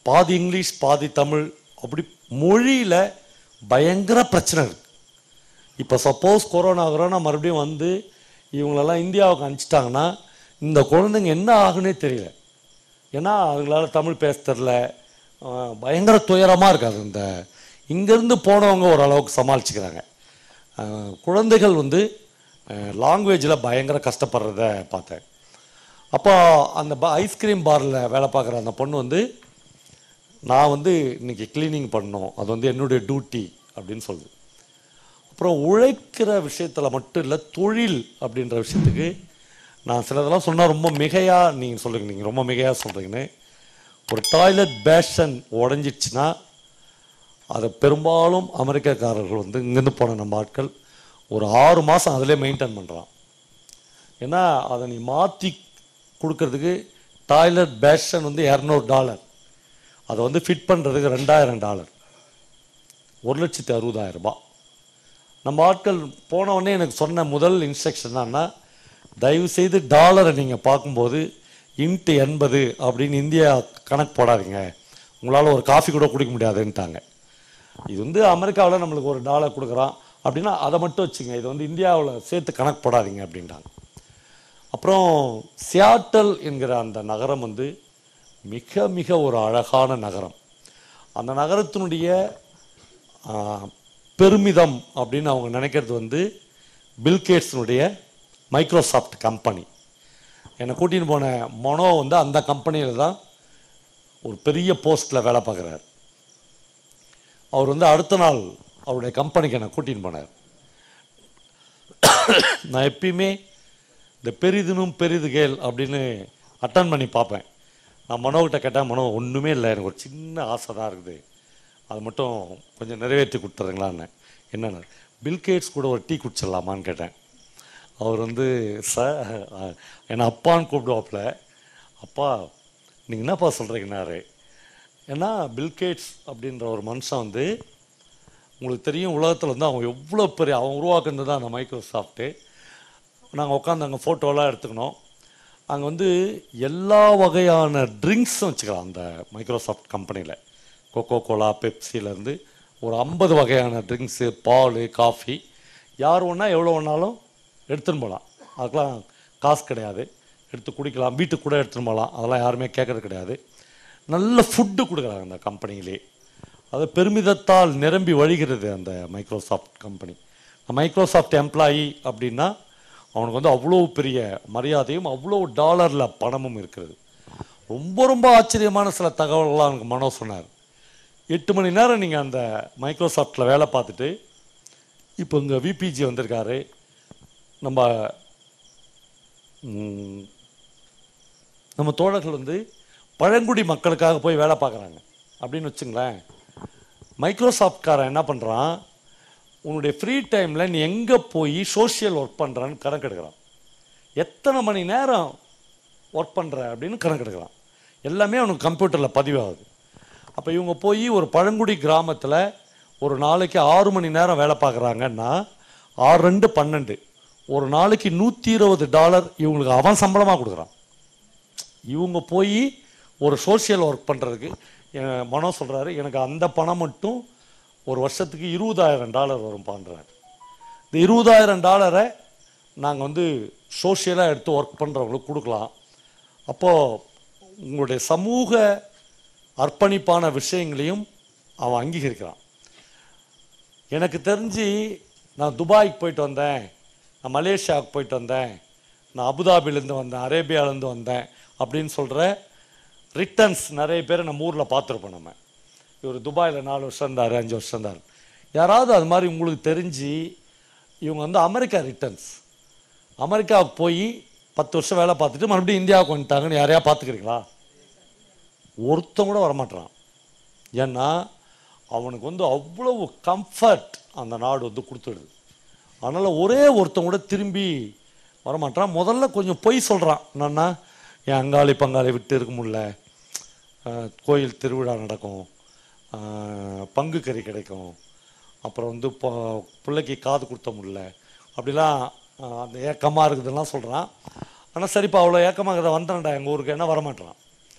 பாதி இங்கிலீஷ் பாதி தமிழ் அப்படி மொழியில் பயங்கர பிரச்சனை இருக்கு இப்போ சப்போஸ் கொரோனா கொரோனா மறுபடியும் வந்து இவங்களெல்லாம் இந்தியாவுக்கு அனுப்பிச்சிட்டாங்கன்னா இந்த குழந்தைங்க என்ன ஆகுனே தெரியல ஏன்னா அவங்களால தமிழ் பேச தெரில அஹ் பயங்கர துயரமாக இருக்காது இந்த இங்கேருந்து போனவங்க ஓரளவுக்கு சமாளிச்சுக்கிறாங்க அஹ் குழந்தைகள் வந்து லாங்குவேஜில் பயங்கர கஷ்டப்படுறத பார்த்தேன் அப்போ அந்த ப ஐஸ்கிரீம் பாரில் வேலை பார்க்குற அந்த பொண்ணு வந்து நான் வந்து இன்னைக்கு க்ளீனிங் பண்ணணும் அது வந்து என்னுடைய டியூட்டி அப்படின்னு சொல்லுது அப்புறம் உழைக்கிற விஷயத்தில் மட்டும் இல்லை தொழில் அப்படின்ற விஷயத்துக்கு நான் சிலதெல்லாம் சொன்னால் ரொம்ப மிகையாக நீங்கள் சொல்லுங்க நீங்கள் ரொம்ப மிகையாக சொல்கிறீங்கன்னு ஒரு டாய்லெட் பேஷன் உடஞ்சிடுச்சுன்னா அதை பெரும்பாலும் அமெரிக்காக்காரர்கள் வந்து இங்கேருந்து போன நம்ம ஆட்கள் ஒரு ஆறு மாதம் அதிலே மெயின்டைன் பண்ணுறான் ஏன்னா அதை நீ மாற்றி கொடுக்கறதுக்கு டாய்லெட் பேஷன் வந்து இரநூறு டாலர் அதை வந்து ஃபிட் பண்ணுறதுக்கு ரெண்டாயிரம் டாலர் ஒரு லட்சத்தி அறுபதாயிரம் ரூபாய் நம்ம ஆட்கள் போன உடனே எனக்கு சொன்ன முதல் இன்ஸ்ட்ரக்ஷன் என்னன்னா தயவு செய்து டாலரை நீங்கள் பார்க்கும்போது இன்ட்டு எண்பது அப்படின்னு இந்தியா கணக்கு போடாதீங்க உங்களால் ஒரு காஃபி கூட குடிக்க முடியாதுன்ட்டாங்க இது வந்து அமெரிக்காவில் நம்மளுக்கு ஒரு டாலர் கொடுக்குறான் அப்படின்னா அதை மட்டும் வச்சுங்க இது வந்து இந்தியாவில் சேர்த்து கணக்கு போடாதீங்க அப்படின்ட்டாங்க அப்புறம் சியாட்டல் என்கிற அந்த நகரம் வந்து மிக மிக ஒரு அழகான நகரம் அந்த நகரத்தினுடைய ஆ, பெருமிதம் அப்படின்னு அவங்க நினைக்கிறது வந்து பில்கேட்ஸினுடைய மைக்ரோசாஃப்ட் கம்பெனி என்னை கூட்டின்னு போன மனோ வந்து அந்த கம்பெனியில் தான் ஒரு பெரிய போஸ்ட்டில் வேலை பார்க்குறாரு அவர் வந்து அடுத்த நாள் அவருடைய கம்பெனிக்கு என்னை கூட்டின்னு போனார் நான் எப்பயுமே இந்த பெரிதினும் பெரிது கேள் அப்படின்னு அட்டன் பண்ணி பார்ப்பேன் நான் மனோகிட்ட கேட்டேன் மனோ ஒன்றுமே இல்லை எனக்கு ஒரு சின்ன ஆசை தான் இருக்குது அது மட்டும் கொஞ்சம் நிறைவேற்றி கொடுத்துறீங்களான்னு என்னென்ன பில்கேட்ஸ் கூட ஒரு டீ குடிச்சிடலாமான்னு கேட்டேன் அவர் வந்து சார் என்னை அப்பான்னு கூப்பிடுவாப்புல அப்பா நீங்கள் என்னப்பா சொல்கிறீங்கன்னாரு ஏன்னா பில்கேட்ஸ் அப்படின்ற ஒரு மனுஷன் வந்து உங்களுக்கு தெரியும் உலகத்தில் வந்து அவங்க எவ்வளோ பெரிய அவன் உருவாக்குனது தான் அந்த மைக்ரோசாஃப்ட்டு நாங்கள் உட்காந்து அங்கே ஃபோட்டோலாம் எடுத்துக்கணும் அங்கே வந்து எல்லா வகையான ட்ரிங்க்ஸும் வச்சுக்கலாம் அந்த மைக்ரோசாஃப்ட் கம்பெனியில் கொக்கோ கோலா பெப்சிலேருந்து ஒரு ஐம்பது வகையான ட்ரிங்க்ஸு பால் காஃபி யார் ஒன்றா எவ்வளோ வேணாலும் எடுத்துன்னு போகலாம் அதுக்கெலாம் காசு கிடையாது எடுத்து குடிக்கலாம் வீட்டுக்கு கூட எடுத்துன்னு போகலாம் அதெல்லாம் யாருமே கேட்கறது கிடையாது நல்ல ஃபுட்டு கொடுக்குறாங்க அந்த கம்பெனியிலே அது பெருமிதத்தால் நிரம்பி வழிகிறது அந்த மைக்ரோசாஃப்ட் கம்பெனி மைக்ரோசாஃப்ட் எம்ப்ளாயி அப்படின்னா அவனுக்கு வந்து அவ்வளோ பெரிய மரியாதையும் அவ்வளோ டாலரில் பணமும் இருக்கிறது ரொம்ப ரொம்ப ஆச்சரியமான சில தகவல்கள்லாம் எனக்கு மனோ சொன்னார் எட்டு மணி நேரம் நீங்கள் அந்த மைக்ரோசாஃப்ட்டில் வேலை பார்த்துட்டு இப்போ இங்கே விபிஜி வந்திருக்காரு நம்ம ம், நம்ம தோழர்கள் வந்து பழங்குடி மக்களுக்காக போய் வேலை பார்க்குறாங்க அப்படின்னு வச்சுங்களேன் மைக்ரோசாஃப்ட்காரன் என்ன பண்ணுறான் உன்னுடைய ஃப்ரீ டைமில் நீ எங்கே போய் சோஷியல் ஒர்க் பண்ணுறான்னு கணக்கு எடுக்கிறான் எத்தனை மணி நேரம் ஒர்க் பண்ணுற அப்படின்னு கணக்கு எடுக்கிறான் எல்லாமே அவனுக்கு கம்ப்யூட்டரில் பதிவாகுது அப்போ இவங்க போய் ஒரு பழங்குடி கிராமத்தில் ஒரு நாளைக்கு ஆறு மணி நேரம் வேலை பார்க்குறாங்கன்னா ஆறு ரெண்டு பன்னெண்டு ஒரு நாளைக்கு நூற்றி இருபது டாலர் இவங்களுக்கு அவன் சம்பளமாக கொடுக்குறான் இவங்க போய் ஒரு சோஷியல் ஒர்க் பண்ணுறதுக்கு மனோ சொல்கிறாரு எனக்கு அந்த பணம் மட்டும் ஒரு வருஷத்துக்கு இருபதாயிரம் டாலர் வரும் பண்ணுறாரு இந்த இருபதாயிரம் டாலரை நாங்கள் வந்து சோஷியலாக எடுத்து ஒர்க் பண்ணுறவங்களுக்கு கொடுக்கலாம் அப்போது உங்களுடைய சமூக அர்ப்பணிப்பான விஷயங்களையும் அவன் அங்கீகரிக்கிறான் எனக்கு தெரிஞ்சு நான் துபாய்க்கு போயிட்டு வந்தேன் நான் மலேசியாவுக்கு போயிட்டு வந்தேன் நான் அபுதாபிலேருந்து வந்தேன் அரேபியாவிலேருந்து வந்தேன் அப்படின்னு சொல்கிற ரிட்டர்ன்ஸ் நிறைய பேர் நம்ம ஊரில் பார்த்துருப்போம் நம்ம இவர் துபாயில் நாலு வருஷம் இருந்தார் அஞ்சு வருஷம் இருந்தார் யாராவது அது மாதிரி உங்களுக்கு தெரிஞ்சு இவங்க வந்து அமெரிக்கா ரிட்டர்ன்ஸ் அமெரிக்காவுக்கு போய் பத்து வருஷம் வேலை பார்த்துட்டு மறுபடியும் இந்தியாவுக்கு வந்துட்டாங்கன்னு யாரையா பார்த்துக்கிறீங்களா ஒருத்தன் கூட வரமாட்டான் ஏன்னா அவனுக்கு வந்து அவ்வளவு கம்ஃபர்ட் அந்த நாடு வந்து கொடுத்துடுது அதனால் ஒரே ஒருத்தன் கூட திரும்பி வரமாட்டான் முதல்ல கொஞ்சம் பொய் சொல்கிறான் என்னன்னா என் அங்காளி பங்காளி விட்டு இருக்க முடியல அஹ், கோயில் திருவிழா நடக்கும் அஹ், பங்கு கறி கிடைக்கும் அப்புறம் வந்து இப்போ பிள்ளைக்கு காது கொடுத்த முடியல அப்படிலாம் அஹ், அந்த ஏக்கமாக இருக்குதுலாம் சொல்கிறான் ஆனால் சரிப்பா அவ்வளோ ஏக்கமாக இருக்கிற வந்தேன்டா எங்கள் ஊருக்கு என்ன வரமாட்டான்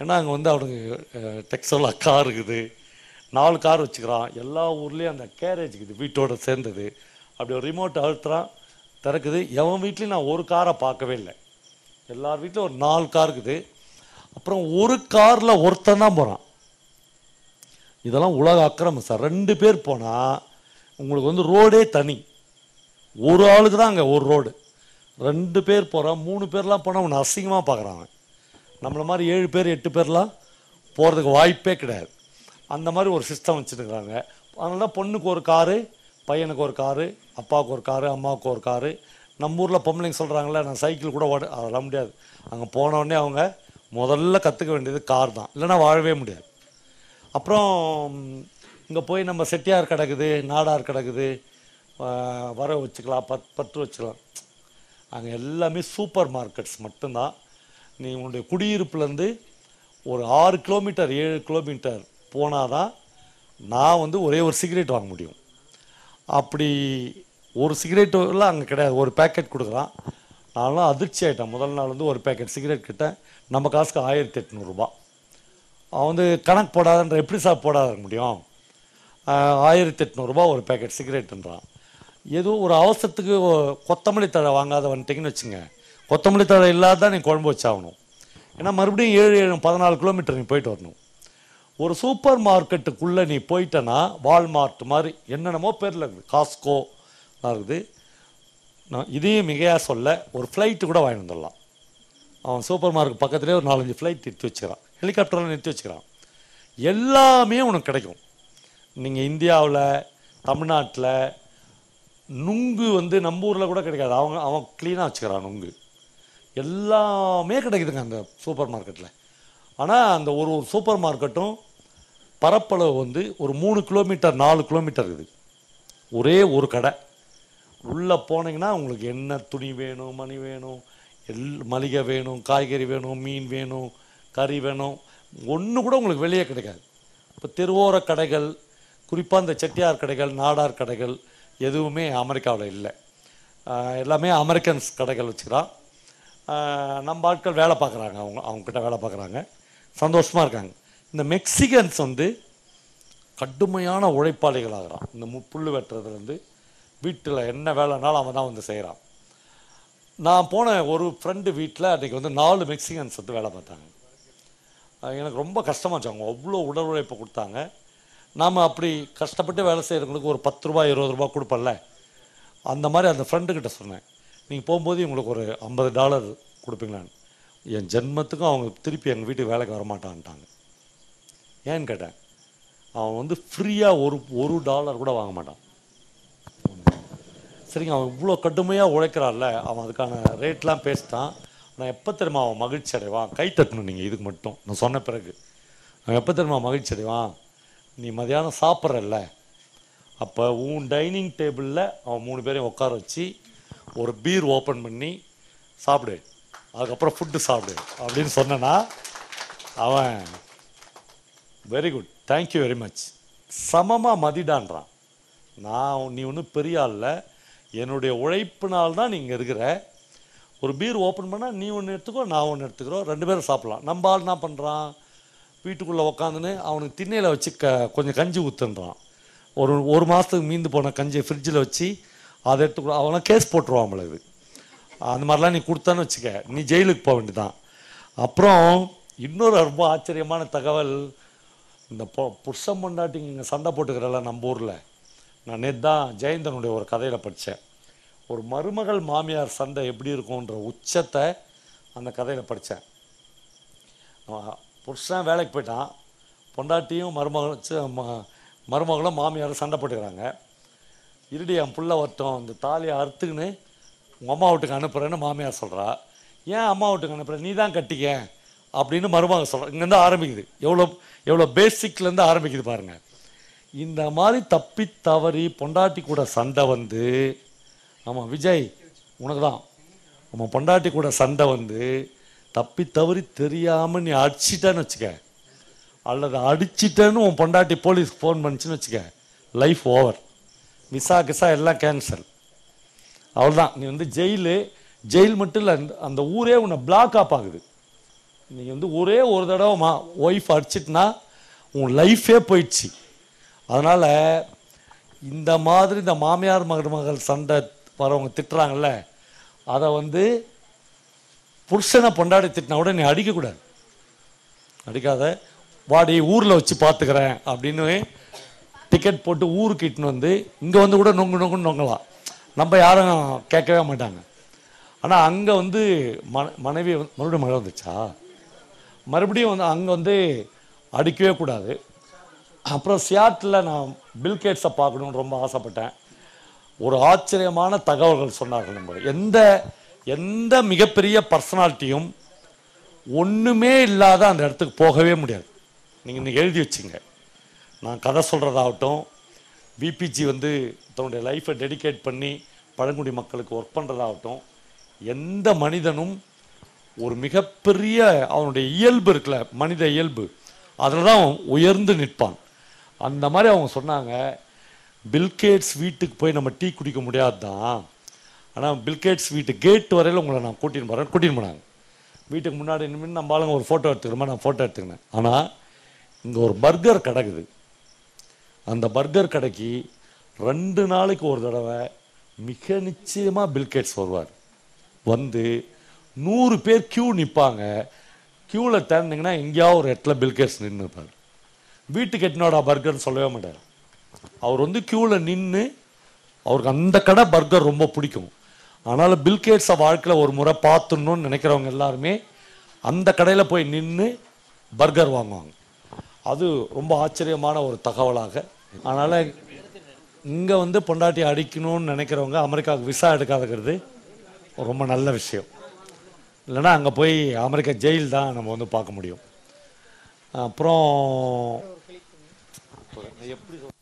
ஏன்னா அங்கே வந்து அவனுக்கு டெக்ஸோவில் கார் இருக்குது நாலு கார் வச்சுக்கிறான் எல்லா ஊர்லேயும் அந்த கேரேஜ் இருக்குது வீட்டோட சேர்ந்தது அப்படி ஒரு ரிமோட் அழுத்துறான் திறக்குது எவன் வீட்லேயும் நான் ஒரு காரை பார்க்கவே இல்லை எல்லார் வீட்லையும் ஒரு நாலு கார் இருக்குது அப்புறம் ஒரு காரில் ஒருத்தன் தான் போகிறான் இதெல்லாம் உலக அக்கிரமம் சார் ரெண்டு பேர் போனால் உங்களுக்கு வந்து ரோடே தனி ஒரு ஆளுக்கு தான் அங்கே ஒரு ரோடு ரெண்டு பேர் போகிறான் மூணு பேர்லாம் போனால் அவனை அசிங்கமாக பார்க்குறாங்க நம்மளை மாதிரி ஏழு பேர் எட்டு பேர்லாம் போகிறதுக்கு வாய்ப்பே கிடையாது அந்த மாதிரி ஒரு சிஸ்டம் வச்சுருக்குறாங்க அதனால தான் பொண்ணுக்கு ஒரு காரு பையனுக்கு ஒரு காரு அப்பாவுக்கு ஒரு காரு அம்மாவுக்கு ஒரு காரு நம்ம ஊரில் பொம்பளைங்க சொல்கிறாங்களே நான் சைக்கிள் கூட ஓட அதெல்லாம் முடியாது அங்கே போனோடனே அவங்க முதல்ல கற்றுக்க வேண்டியது கார் தான் இல்லைன்னா வாழவே முடியாது அப்புறம் இங்கே போய் நம்ம செட்டியார் கிடக்குது நாடார் கிடக்குது ஆஹ் வர வச்சுக்கலாம் பத் பத்து வச்சுக்கலாம் அங்கே எல்லாமே சூப்பர் மார்க்கெட்ஸ் மட்டும்தான் நீ உன்னுடைய குடியிருப்புலேருந்து ஒரு ஆறு கிலோமீட்டர் ஏழு கிலோமீட்டர் போனால் தான் நான் வந்து ஒரே ஒரு சிகரெட் வாங்க முடியும் அப்படி ஒரு சிகரெட்டுலாம் அங்கே கிடையாது ஒரு பேக்கெட் கொடுக்குறான் நான்லாம் அதிர்ச்சி ஆகிட்டேன் முதல் நாள் வந்து ஒரு பேக்கெட் சிகரெட் கிட்ட நம்ம காசுக்கு ஆயிரத்தி எட்நூறுபா அவன் வந்து கணக்கு போடாதன்ற எப்படி சார் போடாத இருக்க முடியும் ஆஹ் ஆயிரத்தி எட்நூறுபா ஒரு பேக்கெட் சிகரெட்டுன்றான் ஏதோ ஒரு அவசரத்துக்கு ஒ- கொத்தமல்லி தழை வாங்காத வந்துட்டிங்கன்னு வச்சுங்க கொத்தமல்லி தழை இல்லாத நீ குழம்பு வச்சாகணும் ஏன்னா மறுபடியும் ஏழு ஏழு பதினாலு கிலோமீட்டர் நீ போயிட்டு வரணும் ஒரு சூப்பர் மார்க்கெட்டுக்குள்ளே நீ போயிட்டனா வால்மார்ட் மாதிரி என்னென்னமோ பேரில் இருக்குது காஸ்கோ இருக்குது நான் இதையும் மிகையாக சொல்ல ஒரு ஃப்ளைட்டு கூட வாங்கி வந்துடலாம் அவன் சூப்பர் மார்க்கெட் பக்கத்துலேயே ஒரு நாலஞ்சு ஃப்ளைட் நிறுத்தி வச்சுக்கிறான் ஹெலிகாப்டரில் நிறுத்தி வச்சுக்கிறான் எல்லாமே உனக்கு கிடைக்கும் நீங்கள் இந்தியாவில் தமிழ்நாட்டில் நுங்கு வந்து நம்ம ஊரில் கூட கிடைக்காது அவங்க அவன் க்ளீனாக வச்சுக்கிறான் நுங்கு எல்லாமே கிடைக்குதுங்க அந்த சூப்பர் மார்க்கெட்டில் ஆனால் அந்த ஒரு ஒரு சூப்பர் மார்க்கெட்டும் பரப்பளவு வந்து ஒரு மூணு கிலோமீட்டர் நாலு கிலோமீட்டர் இருக்குது ஒரே ஒரு கடை உள்ளே போனீங்கன்னா உங்களுக்கு என்ன துணி வேணும் மணி வேணும் எல் மளிகை வேணும் காய்கறி வேணும் மீன் வேணும் கறி வேணும் ஒன்று கூட உங்களுக்கு வெளியே கிடைக்காது இப்போ தெருவோர கடைகள் குறிப்பாக இந்த செட்டியார் கடைகள் நாடார் கடைகள் எதுவுமே அமெரிக்காவில் இல்லை ஆஹ் எல்லாமே அமெரிக்கன்ஸ் கடைகள் வச்சுக்கிறான் ஆஹ் நம்ம ஆட்கள் வேலை பார்க்குறாங்க அவங்க அவங்கக்கிட்ட வேலை பார்க்குறாங்க சந்தோஷமாக இருக்காங்க இந்த மெக்சிகன்ஸ் வந்து கடுமையான உழைப்பாளிகளாகிறான் இந்த மு புல் வெட்டுறதுலேருந்து வீட்டில் என்ன வேலைனாலும் அவன் தான் வந்து செய்கிறான் நான் போன ஒரு ஃப்ரெண்டு வீட்டில் அன்றைக்கி வந்து நாலு மெக்சிகன்ஸ் வந்து வேலை பார்த்தாங்க அஹ் எனக்கு ரொம்ப கஷ்டமாச்சு அவங்க அவ்வளோ உடல் உழைப்பை கொடுத்தாங்க நாம் அப்படி கஷ்டப்பட்டு வேலை செய்கிறவங்களுக்கு ஒரு பத்து ரூபாய் இருபது ரூபாய் கொடுப்பல்ல அந்த மாதிரி அந்த ஃப்ரெண்டுக்கிட்ட சொன்னேன் நீங்கள் போகும்போது இவங்களுக்கு ஒரு ஐம்பது டாலர் கொடுப்பீங்களான்னு என் ஜென்மத்துக்கும் அவங்க திருப்பி எங்கள் வீட்டுக்கு வேலைக்கு வரமாட்டான்ட்டாங்க ஏன்னு கேட்டேன் அவன் வந்து ஃப்ரீயாக ஒரு ஒரு டாலர் கூட வாங்க மாட்டான் சரிங்க அவன் இவ்வளோ கடுமையாக உழைக்கிறான்ல அவன் அதுக்கான ரேட்லாம் பேசிட்டான் நான் எப்போ தெரியுமா அவன் மகிழ்ச்சி அடைவான் கை தட்டணும் நீங்கள் இதுக்கு மட்டும் நான் சொன்ன பிறகு அவன் எப்போ தெரியுமா மகிழ்ச்சி அடைவான் நீ மதியானம் சாப்பிட்றல்ல அப்போ உன் டைனிங் டேபிளில் அவன் மூணு பேரையும் உட்கார வச்சு ஒரு பீர் ஓப்பன் பண்ணி சாப்பிடு அதுக்கப்புறம் ஃபுட்டு சாப்பிடு அப்படின்னு சொன்னேன்னா அவன் very good thank you very much சமமாக மதிடான்றான் நான் நீ ஒன்றும் பெரிய ஆள்ல என்னுடைய உழைப்பினால் தான் நீங்கள் இருக்கிற ஒரு பீர் ஓப்பன் பண்ணால் நீ ஒன்று எடுத்துக்கோ நான் ஒன்று எடுத்துக்கிறோம் ரெண்டு பேரும் சாப்பிட்லாம் நம்ம ஆள் என்ன பண்ணுறான் வீட்டுக்குள்ளே உக்காந்துன்னு அவனுக்கு திண்ணையில் வச்சு க கொஞ்சம் கஞ்சி ஊற்றுன்றான் ஒரு ஒரு மாதத்துக்கு மீந்து போன கஞ்சியை ஃப்ரிட்ஜில் வச்சு அதை எடுத்துக்கூட அவனை கேஸ் போட்டுருவான் நம்மளுக்கு அந்த மாதிரிலாம் நீ கொடுத்தான்னு வச்சுக்க நீ ஜெயிலுக்கு போக வேண்டியதான் அப்புறம் இன்னொரு ரொம்ப ஆச்சரியமான தகவல் இந்த பொ புருஷன் பொண்டாட்டிங்க இங்கே சண்டை போட்டுக்கிறல்ல நம்ம ஊரில் நான் நேற்று தான் ஜெயந்தனுடைய ஒரு கதையில் படித்தேன் ஒரு மருமகள் மாமியார் சண்டை எப்படி இருக்கும்ன்ற உச்சத்தை அந்த கதையில் படித்தேன் புருஷன் வேலைக்கு போயிட்டான் பொண்டாட்டியும் மருமகளும் ச்ச, ம- மருமகளும் மாமியாரும் சண்டை போட்டுக்கிறாங்க இருடி என் புள்ள வரட்டும் இந்த தாலியை அறுத்துக்கின்னு உங்கள் அம்மா வீட்டுக்கு அனுப்புகிறேன்னு மாமியார் சொல்கிறா ஏன் அம்மா வீட்டுக்கு அனுப்புற நீ தான் கட்டிக்க அப்படின்னு மருமக சொல்கிறா இங்கேருந்து ஆரம்பிக்குது எவ்வளோ எவ்வளோ பேசிக்லேருந்து ஆரம்பிக்குது பாருங்கள் இந்த மாதிரி தப்பி தவறி பொண்டாட்டி கூட சண்டை வந்து ஆமாம் விஜய் உனக்கு தான் நம்ம பொண்டாட்டி கூட சண்டை வந்து தப்பி தவறி தெரியாமல் நீ அடிச்சிட்டேன்னு வச்சுக்க அல்லது அடிச்சிட்டேன்னு உன் பொண்டாட்டி போலீஸ்க்கு ஃபோன் பண்ணிச்சுன்னு வச்சுக்க லைஃப் ஓவர் விசா கிசா எல்லாம் கேன்சல் அவ்வளோதான் நீ வந்து ஜெயிலு ஜெயில் மட்டும் இல்லை அந்த- அந்த ஊரே உன்னை பிளாக் ஆப் ஆகுது நீங்கள் வந்து ஒரே ஒரு தடவை மா ஒய்ஃப் அடிச்சிட்டுனா உன் லைஃபே போயிடுச்சு அதனால் இந்த மாதிரி இந்த மாமியார் மருமகள் சண்டை வரவங்க திட்டுறாங்கல்ல அதை வந்து புருஷனை பொண்டாடி திட்டினா கூட நீ அடிக்கக்கூடாது அடிக்காத வாடி ஊரில் வச்சு பார்த்துக்கிறேன் அப்படின்னு டிக்கெட் போட்டு ஊருக்கு இட்டுன்னு வந்து இங்கே வந்து கூட நொங்கு நொங்குன்னு நொங்கலாம் நம்ம யாரும் கேட்கவே மாட்டாங்க ஆனால் அங்கே வந்து மன மனைவி வந்து- மறுபடியும் மழை வந்துச்சா மறுபடியும் வந்து அங்கே வந்து அடிக்கவே கூடாது அப்புறம் சியாட்டில் நான் பில்கேட்ஸை பார்க்கணுன்னு ரொம்ப ஆசைப்பட்டேன் ஒரு ஆச்சரியமான தகவல்கள் சொன்னார்கள் நம்ம எந்த எந்த மிகப்பெரிய பர்சனாலிட்டியும் ஒன்றுமே இல்லாத அந்த இடத்துக்கு போகவே முடியாது நீங்கள் இன்னைக்கு எழுதி வச்சுங்க நான் கதை சொல்கிறதாகட்டும் விபிஜி வந்து தன்னுடைய லைஃப்பை டெடிகேட் பண்ணி பழங்குடி மக்களுக்கு ஒர்க் பண்ணுறதாகட்டும் எந்த மனிதனும் ஒரு மிகப்பெரிய அவனுடைய இயல்பு இருக்குல்ல மனித இயல்பு அதில் தான் அவன் உயர்ந்து நிற்பான் அந்த மாதிரி அவங்க சொன்னாங்க பில்கேட்ஸ் வீட்டுக்கு போய் நம்ம டீ குடிக்க முடியாது தான் ஆனால் பில்கேட்ஸ் வீட்டு கேட் வரையில் உங்களை நான் கூட்டின்னு போகிறேன் கூட்டின்னு போனாங்க வீட்டுக்கு முன்னாடி நின்று நம்ம ஆளுங்க ஒரு ஃபோட்டோ எடுத்துக்கிறோமா நான் ஃபோட்டோ எடுத்துக்கினேன் ஆனால் இங்கே ஒரு பர்கர் கிடக்குது அந்த பர்கர் கடைக்கு ரெண்டு நாளைக்கு ஒரு தடவை மிக நிச்சயமாக பில்கேட்ஸ் வருவார் வந்து நூறு பேர் கியூ நிற்பாங்க க்யூவில் திறந்தீங்கன்னா எங்கேயாவது ஒரு இடத்துல பில்கேட்ஸ் நின்று இருப்பார் வீட்டுக்கு எட்டினோட பர்கர்னு சொல்லவே மாட்டார் அவர் வந்து க்யூவில் நின்று அவருக்கு அந்த கடை பர்கர் ரொம்ப பிடிக்கும் அதனால் பில்கேட்ஸை வாழ்க்கையில் ஒரு முறை பார்த்துடணும்னு நினைக்கிறவங்க எல்லாருமே அந்த கடையில் போய் நின்று பர்கர் வாங்குவாங்க அது ரொம்ப ஆச்சரியமான ஒரு தகவலாக அதனால் இங்கே வந்து பொண்டாட்டி அடிக்கணும்னு நினைக்கிறவங்க அமெரிக்காவுக்கு விசா எடுக்காதுக்கிறது ரொம்ப நல்ல விஷயம் இல்லைன்னா அங்கே போய் அமெரிக்கா ஜெயில் தான் நம்ம வந்து பார்க்க முடியும் அப்புறம் எப்படி சொல்~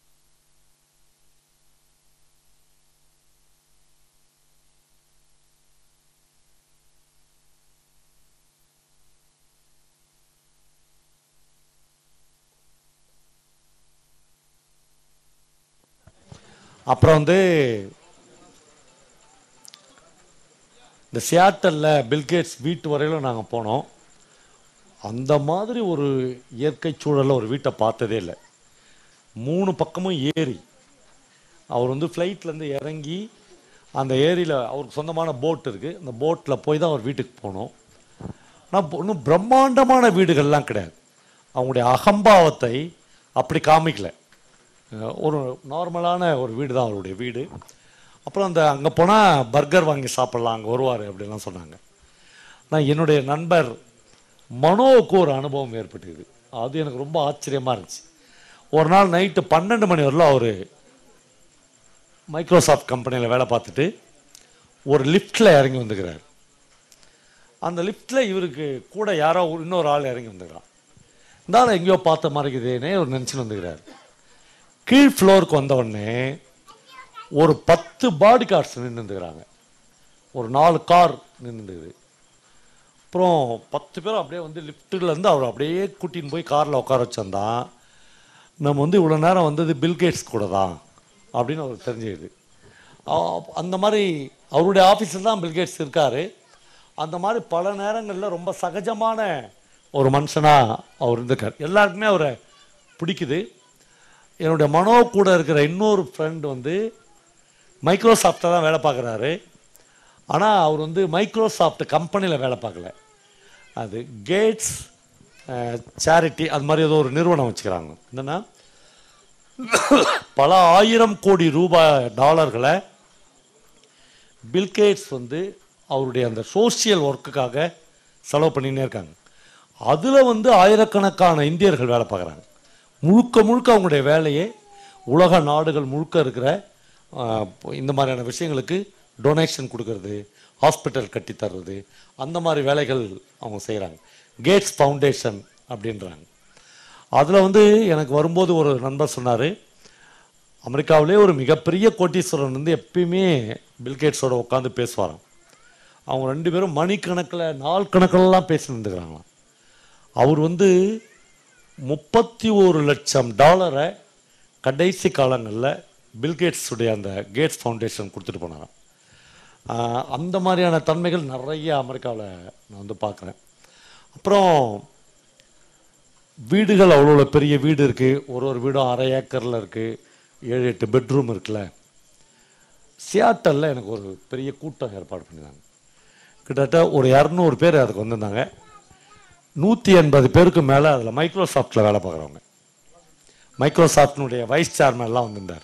அப்புறம் வந்து இந்த சியாட்டலில் பில்கேட்ஸ் வீட்டு வரையிலும் நாங்கள் போனோம் அந்த மாதிரி ஒரு இயற்கை சூழலில் ஒரு வீட்டை பார்த்ததே இல்லை மூணு பக்கமும் ஏரி அவர் வந்து ஃப்ளைட்லேருந்து இறங்கி அந்த ஏரியில் அவருக்கு சொந்தமான போட் இருக்குது அந்த போட்டில் போய் தான் அவர் வீட்டுக்கு போனோம் ஆனால் ஒன்றும் பிரம்மாண்டமான வீடுகள்லாம் கிடையாது அவங்களுடைய அகம்பாவத்தை அப்படி காமிக்கல அஹ் ஒரு நார்மலான ஒரு வீடு தான் அவருடைய வீடு அப்புறம் அந்த அங்கே போனால் பர்கர் வாங்கி சாப்பிட்லாம் அங்கே வருவார் அப்படிலாம் சொன்னாங்க நான் என்னுடைய நண்பர் மனோவுக்கு ஒரு அனுபவம் ஏற்பட்டுது அது எனக்கு ரொம்ப ஆச்சரியமாக இருந்துச்சு ஒரு நாள் நைட்டு பன்னெண்டு மணி வரலும் அவர் மைக்ரோசாஃப்ட் கம்பெனியில் வேலை பார்த்துட்டு ஒரு லிஃப்ட்டில் இறங்கி வந்துக்கிறார் அந்த லிஃப்ட்டில் இவருக்கு கூட யாரோ ஒரு- இன்னொரு ஆள் இறங்கி வந்துக்கிறான் இந்த ஆள் எங்கேயோ பார்த்த மாதிரி இருக்குதேனே ஒரு நினச்சின்னு வந்துக்கிறார் கீழ் ஃப்ளோருக்கு வந்த உடனே ஒரு பத்து பாடி கார்ட்ஸ் நின்றுந்துக்கிறாங்க ஒரு நாலு கார் நின்றுந்துக்குது அப்புறம் பத்து பேரும் அப்படியே வந்து லிஃப்ட்டுலேருந்து அவர் அப்படியே கூட்டின்னு போய் காரில் உட்கார வச்சிருந்தான் நம்ம வந்து இவ்வளோ நேரம் வந்தது பில்கேட்ஸ் கூட தான் அப்படின்னு அவருக்கு தெரிஞ்சுது அ- அந்த மாதிரி அவருடைய ஆஃபீஸில் தான் பில்கேட்ஸ் இருக்கார் அந்த மாதிரி பல நேரங்களில் ரொம்ப சகஜமான ஒரு மனுஷனாக அவர் இருந்திருக்கார் எல்லாருக்குமே அவரை பிடிக்குது என்னுடைய மனோ கூட இருக்கிற இன்னொரு ஃப்ரெண்ட் வந்து மைக்ரோசாஃப்டில் தான் வேலை பார்க்குறாரு ஆனால் அவர் வந்து மைக்ரோசாஃப்ட் கம்பெனியில் வேலை பார்க்கல அது கேட்ஸ் சேரிட்டி அது மாதிரி ஏதோ ஒரு நிறுவனம் வச்சுக்கிறாங்க என்னென்னா பல ஆயிரம் கோடி ரூபாய் டாலர்களை பில்கேட்ஸ் வந்து அவருடைய அந்த சோஷியல் ஒர்க்குக்காக செலவு பண்ணினே இருக்காங்க அதில் வந்து ஆயிரக்கணக்கான இந்தியர்கள் வேலை பார்க்குறாங்க முழுக்க முழுக்க அவங்களுடைய வேலையே உலக நாடுகள் முழுக்க இருக்கிற ஆஹ், இந்த மாதிரியான விஷயங்களுக்கு டொனேஷன் கொடுக்கறது ஹாஸ்பிட்டல் கட்டி தர்றது அந்த மாதிரி வேலைகள் அவங்க செய்கிறாங்க கேட்ஸ் ஃபவுண்டேஷன் அப்படின்றாங்க அதில் வந்து எனக்கு வரும்போது ஒரு நண்பர் சொன்னார் அமெரிக்காவிலே ஒரு மிகப்பெரிய கோட்டீஸ்வரன் வந்து எப்பயுமே பில்கேட்ஸோட உட்காந்து பேசுவாராம் அவங்க ரெண்டு பேரும் மணிக்கணக்கில் நாள் கணக்கிலலாம் பேசியிருந்துக்கிறாங்களாம் அவர் வந்து முப்பத்தி ஒரு லட்சம் டாலரை கடைசி காலங்களில் பில்கேட்ஸுடைய அந்த கேட்ஸ் ஃபவுண்டேஷன் கொடுத்துட்டு போனாராம் ஆஹ் அந்த மாதிரியான தன்மைகள் நிறைய அமெரிக்காவில் நான் வந்து பார்க்குறேன் அப்புறம் வீடுகள் அவ்வளோ பெரிய வீடு இருக்குது ஒரு ஒரு வீடும் அரை ஏக்கரில் இருக்குது ஏழு எட்டு பெட்ரூம் இருக்குல்ல சியாட்டலில் எனக்கு ஒரு பெரிய கூட்டம் ஏற்பாடு பண்ணியிருந்தாங்க கிட்டத்தட்ட ஒரு இரநூறு பேர் அதுக்கு வந்திருந்தாங்க நூற்றி எண்பது பேருக்கு மேலே அதில் மைக்ரோசாஃப்ட்டில் வேலை பார்க்குறவங்க மைக்ரோசாஃப்டினுடைய வைஸ் சேர்மன்லாம் வந்திருந்தார்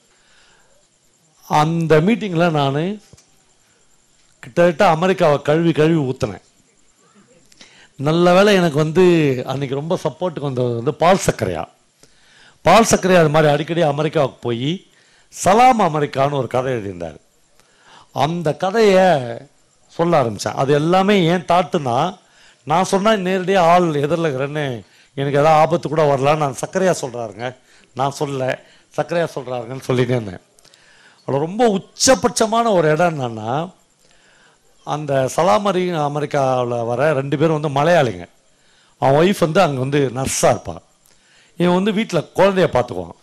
அந்த மீட்டிங்கில் நான் கிட்டத்தட்ட அமெரிக்காவை கழுவி கழுவி ஊற்றினேன் நல்ல வேளை எனக்கு வந்து அன்னைக்கு ரொம்ப சப்போர்ட்டுக்கு வந்தது வந்து பால் சர்க்கரையா பால் சர்க்கரையா அது மாதிரி அடிக்கடி அமெரிக்காவுக்கு போய் சலாம் அமெரிக்கான்னு ஒரு கதை எழுதியிருந்தார் அந்த கதையை சொல்ல ஆரம்பித்தேன் அது எல்லாமே ஏன் தாட்டுனா நான் சொன்னால் நேரடியாக ஆள் எதிரில் இருக்கிறேன்னு எனக்கு ஏதாவது ஆபத்து கூட வரலாம் நான் சர்க்கரையாக சொல்கிறாருங்க நான் சொல்ல சர்க்கரையாக சொல்கிறாருங்கன்னு சொல்லிட்டே இருந்தேன் அதில் ரொம்ப உச்சபட்சமான ஒரு இடம் என்னன்னா அந்த சலாமரி அமெரிக்காவில் வர ரெண்டு பேரும் வந்து மலையாளிங்க அவன் ஒய்ஃப் வந்து அங்கே வந்து நர்ஸாக இருப்பான் இவன் வந்து வீட்டில் குழந்தைய பார்த்துக்குவான்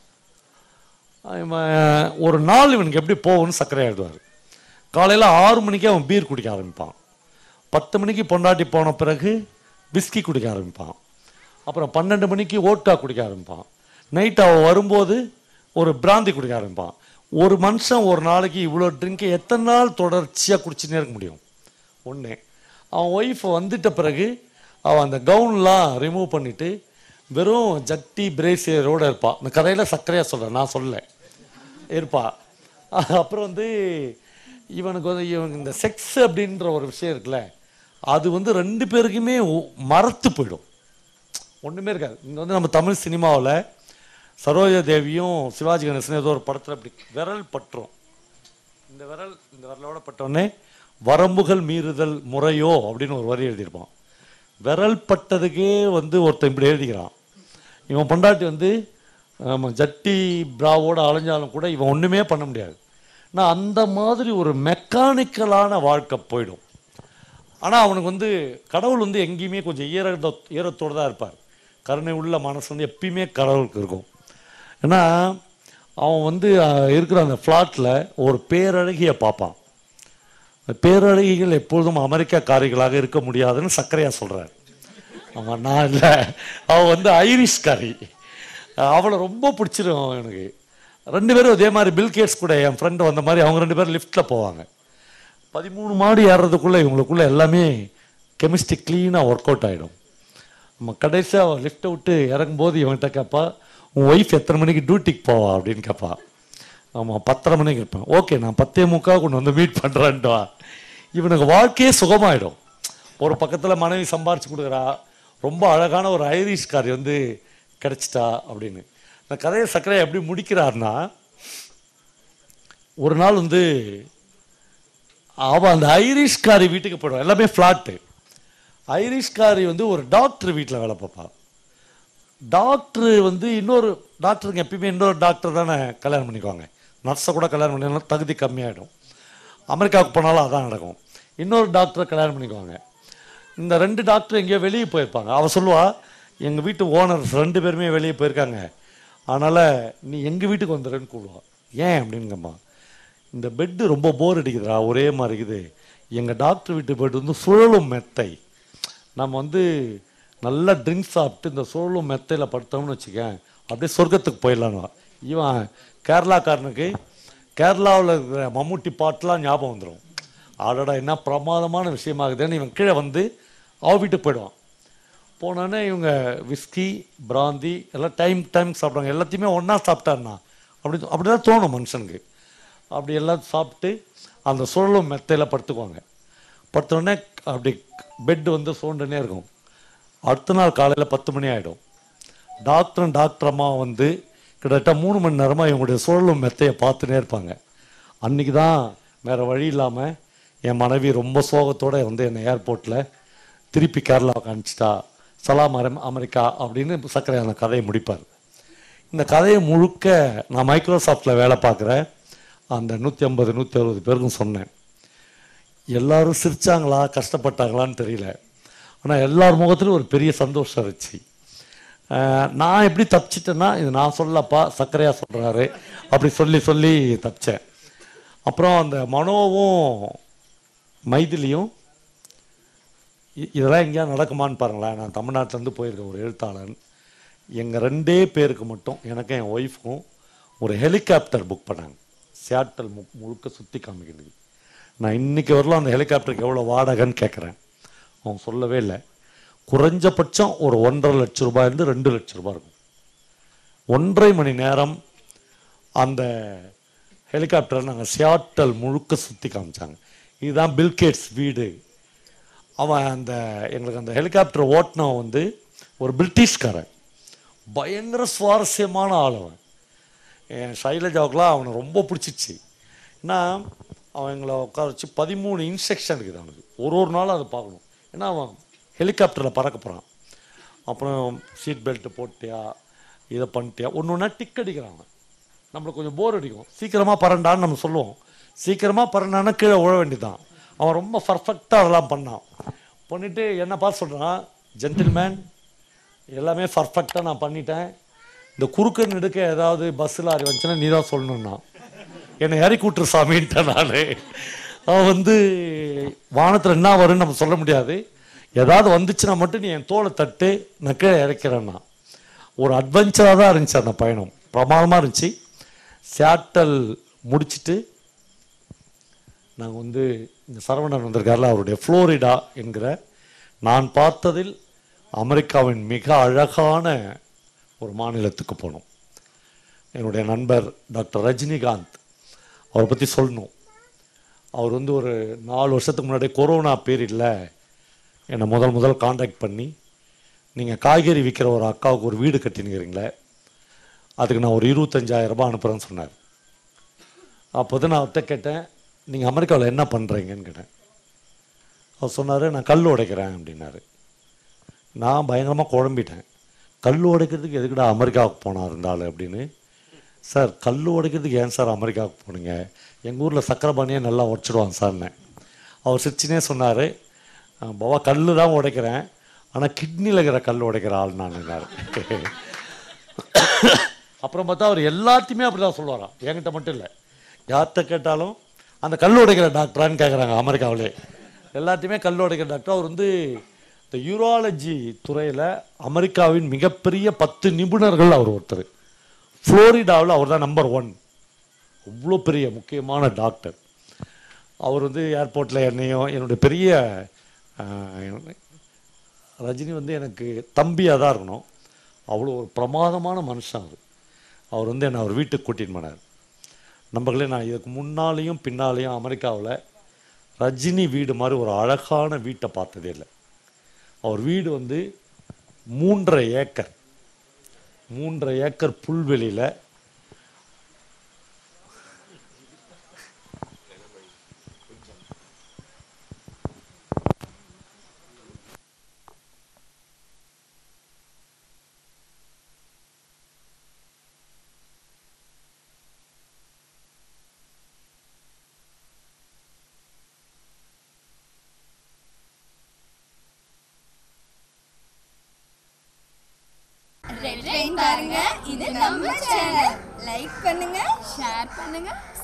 இவன் ஒரு நாள் இவனுக்கு எப்படி போகும்னு சர்க்கரை எழுதுவார் காலையில் ஆறு மணிக்கே அவன் பீர் குடிக்க ஆரம்பிப்பான் பத்து மணிக்கு பொண்டாட்டி போன பிறகு விஸ்கி குடிக்க ஆரம்பிப்பான் அப்புறம் பன்னெண்டு மணிக்கு ஓட்டா குடிக்க ஆரம்பிப்பான் நைட் அவன் வரும்போது ஒரு பிராந்தி குடிக்க ஆரம்பிப்பான் ஒரு மனுஷன் ஒரு நாளைக்கு இவ்வளோ ட்ரிங்கை எத்தனை நாள் தொடர்ச்சியாக குடிச்சுனே இருக்க முடியும் ஒன்று அவன் ஒய்ஃப் வந்துட்ட பிறகு அவன் அந்த கவுன்லாம் ரிமூவ் பண்ணிட்டு வெறும் ஜட்டி பிரேசியரோடு இருப்பாள் இந்த கதையில் சர்க்கரையாக சொல்கிறேன் நான் சொல்ல இருப்பா அப்புறம் வந்து இவனுக்கு வந்து இவனுக்கு இந்த செக்ஸ் அப்படின்ற ஒரு விஷயம் இருக்குல்ல அது வந்து ரெண்டு பேருக்குமே ஒ- மறத்து போயிடும் ஒன்றுமே இருக்காது இங்கே வந்து நம்ம தமிழ் சினிமாவில் சரோஜா தேவியும் சிவாஜி கணேசனும் ஏதோ ஒரு படத்தில் இப்படி விரல் பற்றும் இந்த விரல் இந்த விரலோட பட்டோடனே வரம்புகள் மீறுதல் முறையோ அப்படின்னு ஒரு வரி எழுதியிருப்பான் விரல் பட்டதுக்கே வந்து ஒருத்தன் இப்படி எழுதிக்கிறான் இவன் பொண்டாட்டி வந்து ஆமா, ஜட்டி பிராவோட அலைஞ்சாலும் கூட இவன் ஒன்றுமே பண்ண முடியாது நான் அந்த மாதிரி ஒரு மெக்கானிக்கலான வாழ்க்கை போயிடும் ஆனால் அவனுக்கு வந்து கடவுள் வந்து எங்கேயுமே கொஞ்சம் ஈரத ஈரத்தோடு தான் இருப்பார் கருணை உள்ள மனசு வந்து எப்பயுமே கடவுளுக்கு இருக்கும் ஏன்னா அவன் வந்து அஹ், இருக்கிற அந்த ஃப்ளாட்டில் ஒரு பேரழகியை பார்ப்பான் அந்த பேரழகிகள் எப்பொழுதும் அமெரிக்காக்காரிகளாக இருக்க முடியாதுன்னு சர்க்கரையா சொல்கிறார் ஆமாம் நான் இல்லை அவள் வந்து ஐரிஷ்காரி அவளை ரொம்ப பிடிச்சிரும் எனக்கு ரெண்டு பேரும் அதே மாதிரி பில் கேட்ஸ் கூட என் ஃப்ரெண்டு வந்த மாதிரி அவங்க ரெண்டு பேரும் லிஃப்ட்டில் போவாங்க பதிமூணு மாடி ஏறுறதுக்குள்ளே இவங்களுக்குள்ள எல்லாமே கெமிஸ்ட்ரி க்ளீனாக ஒர்க் அவுட் ஆகிடும் நம்ம கடைசியாக லிஃப்ட்டை விட்டு இறங்கும்போது இவன்கிட்ட கேட்பா உன் ஒய்ஃப் எத்தனை மணிக்கு டியூட்டிக்கு போவா அப்படின்னு கேட்பா ஆமாம் பத்தரை மணிக்கு இருப்பேன் ஓகே நான் பத்தே முக்கா கொண்டு வந்து மீட் பண்ணுறேன்டா இவனுக்கு வாழ்க்கையே சுகமாயிடும் ஒரு பக்கத்தில் மனைவி சம்பாரிச்சு கொடுக்குறா ரொம்ப அழகான ஒரு ஐரிஷ்காரி வந்து கிடைச்சிட்டா அப்படின்னு இந்த கதையை சக்கரை எப்படி முடிக்கிறாருன்னா ஒரு நாள் வந்து அவள் அந்த ஐரிஷ்காரி வீட்டுக்கு போயிடுவான் எல்லாமே ஃப்ளாட்டு ஐரிஷ்காரி வந்து ஒரு டாக்டர் வீட்டில் வேலை பார்ப்பா டாக்டர் வந்து இன்னொரு டாக்டருங்க எப்பயுமே இன்னொரு டாக்டர் தானே கல்யாணம் பண்ணிக்குவாங்க நர்ஸை கூட கல்யாணம் பண்ணினா தகுதி கம்மியாயிடும் அமெரிக்காவுக்கு போனாலும் அதான் நடக்கும் இன்னொரு டாக்டரை கல்யாணம் பண்ணிக்குவாங்க இந்த ரெண்டு டாக்டர் எங்கேயோ வெளியே போயிருப்பாங்க அவ சொல்லுவா எங்கள் வீட்டு ஓனர்ஸ் ரெண்டு பேருமே வெளியே போயிருக்காங்க அதனால் நீ எங்கள் வீட்டுக்கு வந்துடுறேன்னு கூடுவா ஏன் அப்படிங்கம்மா இந்த பெட்டு ரொம்ப போர் அடிக்குதுடா ஒரே மாதிரி இருக்குது எங்கள் டாக்டர் வீட்டு பெட் வந்து சுழலும் மெத்தை நம்ம வந்து நல்லா ட்ரிங்க்ஸ் சாப்பிட்டு இந்த சுழலும் மெத்தையில் படுத்தோம்னு வச்சுக்கேன் அப்படியே சொர்க்கத்துக்கு போயிடலான்னு இவன் கேரளாக்காரனுக்கு கேரளாவில் இருக்கிற மம்முட்டி பாட்டுலாம் ஞாபகம் வந்துடும் ஆடடா என்ன பிரமாதமான விஷயமாகுதுன்னு இவன் கீழே வந்து அவ வீட்டுக்கு போயிடுவான் போனோடனே இவங்க விஸ்கி பிராந்தி எல்லாம் டைம் டைம் சாப்பிட்றாங்க எல்லாத்தையுமே ஒன்றா சாப்பிட்டாருண்ணா அப்படி அப்படி தான் தோணும் மனுஷனுக்கு அப்படி எல்லாம் சாப்பிட்டு அந்த சுழலும் மெத்தையில் படுத்துக்குவாங்க படுத்தோடனே அப்படி பெட் வந்து சோண்டுனே இருக்கும் அடுத்த நாள் காலையில் பத்து மணி ஆகிடும் டாக்டரும் டாக்டர் அம்மா வந்து கிட்டத்தட்ட மூணு மணி நேரமாக இவங்களுடைய சுழலும் மெத்தையை பார்த்துனே இருப்பாங்க அன்றைக்கி தான் வேறு வழி இல்லாமல் என் மனைவி ரொம்ப சோகத்தோடு வந்து என்னை ஏர்போர்ட்டில் திருப்பி கேரளாவுக்கு அனுப்பிச்சிட்டா சலாம் அரம் அமெரிக்கா அப்படின்னு சக்கரையான கதையை முடிப்பார் இந்த கதையை முழுக்க நான் மைக்ரோசாஃப்டில் வேலை பார்க்குறேன் அந்த நூற்றி ஐம்பது நூற்றி அறுபது பேருக்கும் சொன்னேன் எல்லாரும் சிரிச்சாங்களா கஷ்டப்பட்டாங்களான்னு தெரியல ஆனால் எல்லார் முகத்துலையும் ஒரு பெரிய சந்தோஷம் இருந்துச்சு அஹ் நான் எப்படி தப்பிச்சிட்டேன்னா இது நான் சொல்லப்பா சர்க்கரையா சொல்கிறாரு அப்படி சொல்லி சொல்லி தப்பிச்சேன் அப்புறம் அந்த மனோவும் மைதிலியும் இ- இதெல்லாம் எங்கேயா நடக்குமான்னு பாருங்களேன் நான் தமிழ்நாட்டிலேருந்து போயிருக்கேன் ஒரு எழுத்தாளன் எங்கள் ரெண்டே பேருக்கு மட்டும் எனக்கும் என் ஒய்ஃபுக்கும் ஒரு ஹெலிகாப்டர் புக் பண்ணாங்க சியாட்டல் மு முழுக்க சுற்றி காமிக்கிறது நான் இன்னைக்கு வரலாம் அந்த ஹெலிகாப்டருக்கு எவ்வளோ வாடகைன்னு கேட்குறேன் அவன் சொல்லவே இல்லை குறைஞ்சபட்சம் ஒரு ஒன்றரை லட்ச ரூபாயிலிருந்து ரெண்டு லட்ச ரூபாய் இருக்கும் ஒன்றரை மணி நேரம் அந்த ஹெலிகாப்டரை நாங்கள் சியாட்டல் முழுக்க சுற்றி காமிச்சாங்க இதுதான் பில்கேட்ஸ் வீடு அவன் அந்த எங்களுக்கு அந்த ஹெலிகாப்டர் ஓட்டினவன் வந்து ஒரு பிரிட்டிஷ்காரன் பயங்கர சுவாரஸ்யமான ஆள் அவன் என் சைலஜாவுக்குலாம் அவனை ரொம்ப பிடிச்சிச்சு ஏன்னா அவன் எங்களை உட்கார வச்சு பதிமூணு இன்ஸ்ட்ரக்ஷன் இருக்குது அவனுக்கு ஒரு ஒரு நாளும் அதை பார்க்கணும் ஏன்னா அவன் ஹெலிகாப்டரில் பறக்க போகிறான் அப்புறம் சீட் பெல்ட் போட்டியா இதை பண்ணிட்டியா ஒன்று ஒன்றா டிக் அடிக்கிறான் அவன் நம்மளுக்கு கொஞ்சம் போர் அடிக்கும் சீக்கிரமாக பறண்டான்னு நம்ம சொல்லுவோம் சீக்கிரமாக பறண்டான்னா கீழே விழ வேண்டியதான் அவன் ரொம்ப பர்ஃபெக்டாக அதெல்லாம் பண்ணான் பண்ணிவிட்டு என்ன பார்த்து சொல்கிறான் ஜென்டில்மேன் எல்லாமே பர்ஃபெக்டாக நான் பண்ணிட்டேன் இந்த குறுக்க நெடுக்க ஏதாவது பஸ் லாரி வந்துச்சுன்னா நீ தான் சொல்லணும்னா என்னை இறக்கி விட்டுரு சாமின்ட்டேன் நான் அவன் வந்து வானத்தில் என்ன வரும்னு நம்ம சொல்ல முடியாது ஏதாவது வந்துச்சுன்னா மட்டும் நீ என் தோலை தட்டு நான் கீழே இறக்கிறேன்னா ஒரு அட்வென்ச்சராக தான் இருந்துச்சு அந்த பயணம் பிரமாதமாக இருந்துச்சு சியாட்டல் முடிச்சிட்டு நாங்கள் வந்து இந்த சரவணன் வந்திருக்காருல அவருடைய ஃப்ளோரிடா என்கிற நான் பார்த்ததில் அமெரிக்காவின் மிக அழகான ஒரு மாநிலத்துக்கு போனோம் என்னுடைய நண்பர் டாக்டர் ரஜினிகாந்த் அவரை பற்றி சொல்லணும் அவர் வந்து ஒரு நாலு வருஷத்துக்கு முன்னாடி கொரோனா பீரியடில் என்னை முதல் முதல் காண்டாக்ட் பண்ணி நீங்கள் காய்கறி விற்கிற ஒரு அக்காவுக்கு ஒரு வீடு கட்டினுக்கிறீங்களே அதுக்கு நான் ஒரு இருபத்தஞ்சாயிரம் ரூபாய் அனுப்புகிறேன்னு சொன்னார் அப்போ தான் நான் அவர்கிட்ட கேட்டேன் நீங்கள் அமெரிக்காவில் என்ன பண்ணுறீங்கன்னு கேட்டேன் அவர் சொன்னார் நான் கல் உடைக்கிறேன் அப்படின்னாரு நான் பயங்கரமாக குழம்பிட்டேன் கல் உடைக்கிறதுக்கு எதுக்குடா அமெரிக்காவுக்கு போனார் இருந்தாலும் அப்படின்னு சார் கல் உடைக்கிறதுக்கு ஏன் சார் அமெரிக்காவுக்கு போனீங்க எங்கள் ஊரில் சக்கரபாணியே நல்லா உடச்சிடுவாங்க சார்னு அவர் சிரிச்சினே சொன்னார் பாபா கல் தான் உடைக்கிறேன் ஆனால் கிட்னியில் இருக்கிற கல் உடைக்கிற ஆள் நான் அப்புறம் பார்த்தா அவர் எல்லாத்தையுமே அப்படி தான் சொல்லுவாராம் என்கிட்ட மட்டும் இல்லை யார்கிட்ட கேட்டாலும் அந்த கல் உடைக்கிற டாக்டரான்னு கேட்குறாங்க அமெரிக்காவிலே எல்லாத்தையுமே கல் உடைக்கிற டாக்டர் அவர் வந்து இந்த யூராலஜி துறையில் அமெரிக்காவின் மிகப்பெரிய பத்து நிபுணர்கள் அவர் ஒருத்தர் ஃப்ளோரிடாவில் அவர் தான் நம்பர் ஒன் அவ்வளோ பெரிய முக்கியமான டாக்டர் அவர் வந்து ஏர்போர்ட்டில் என்னையும் என்னுடைய பெரிய ஆஹ், ரஜினி வந்து எனக்கு தம்பியாக தான் இருக்கணும் அவ்வளோ ஒரு பிரமாதமான மனுஷன் அவர் அவர் வந்து என்னை அவர் வீட்டுக்கு கூட்டின்னு போனார் நம்பர்களே நான் இதுக்கு முன்னாலேயும் பின்னாலேயும் அமெரிக்காவில் ரஜினி வீடு மாதிரி ஒரு அழகான வீட்டை பார்த்ததே இல்லை அவர் வீடு வந்து மூன்றரை ஏக்கர் மூன்றரை ஏக்கர் புல்வெளியில் ரெட் ரெயின் பாருங்க இது நம்ம சேனல் லைக் பண்ணுங்க ஷேர் பண்ணுங்க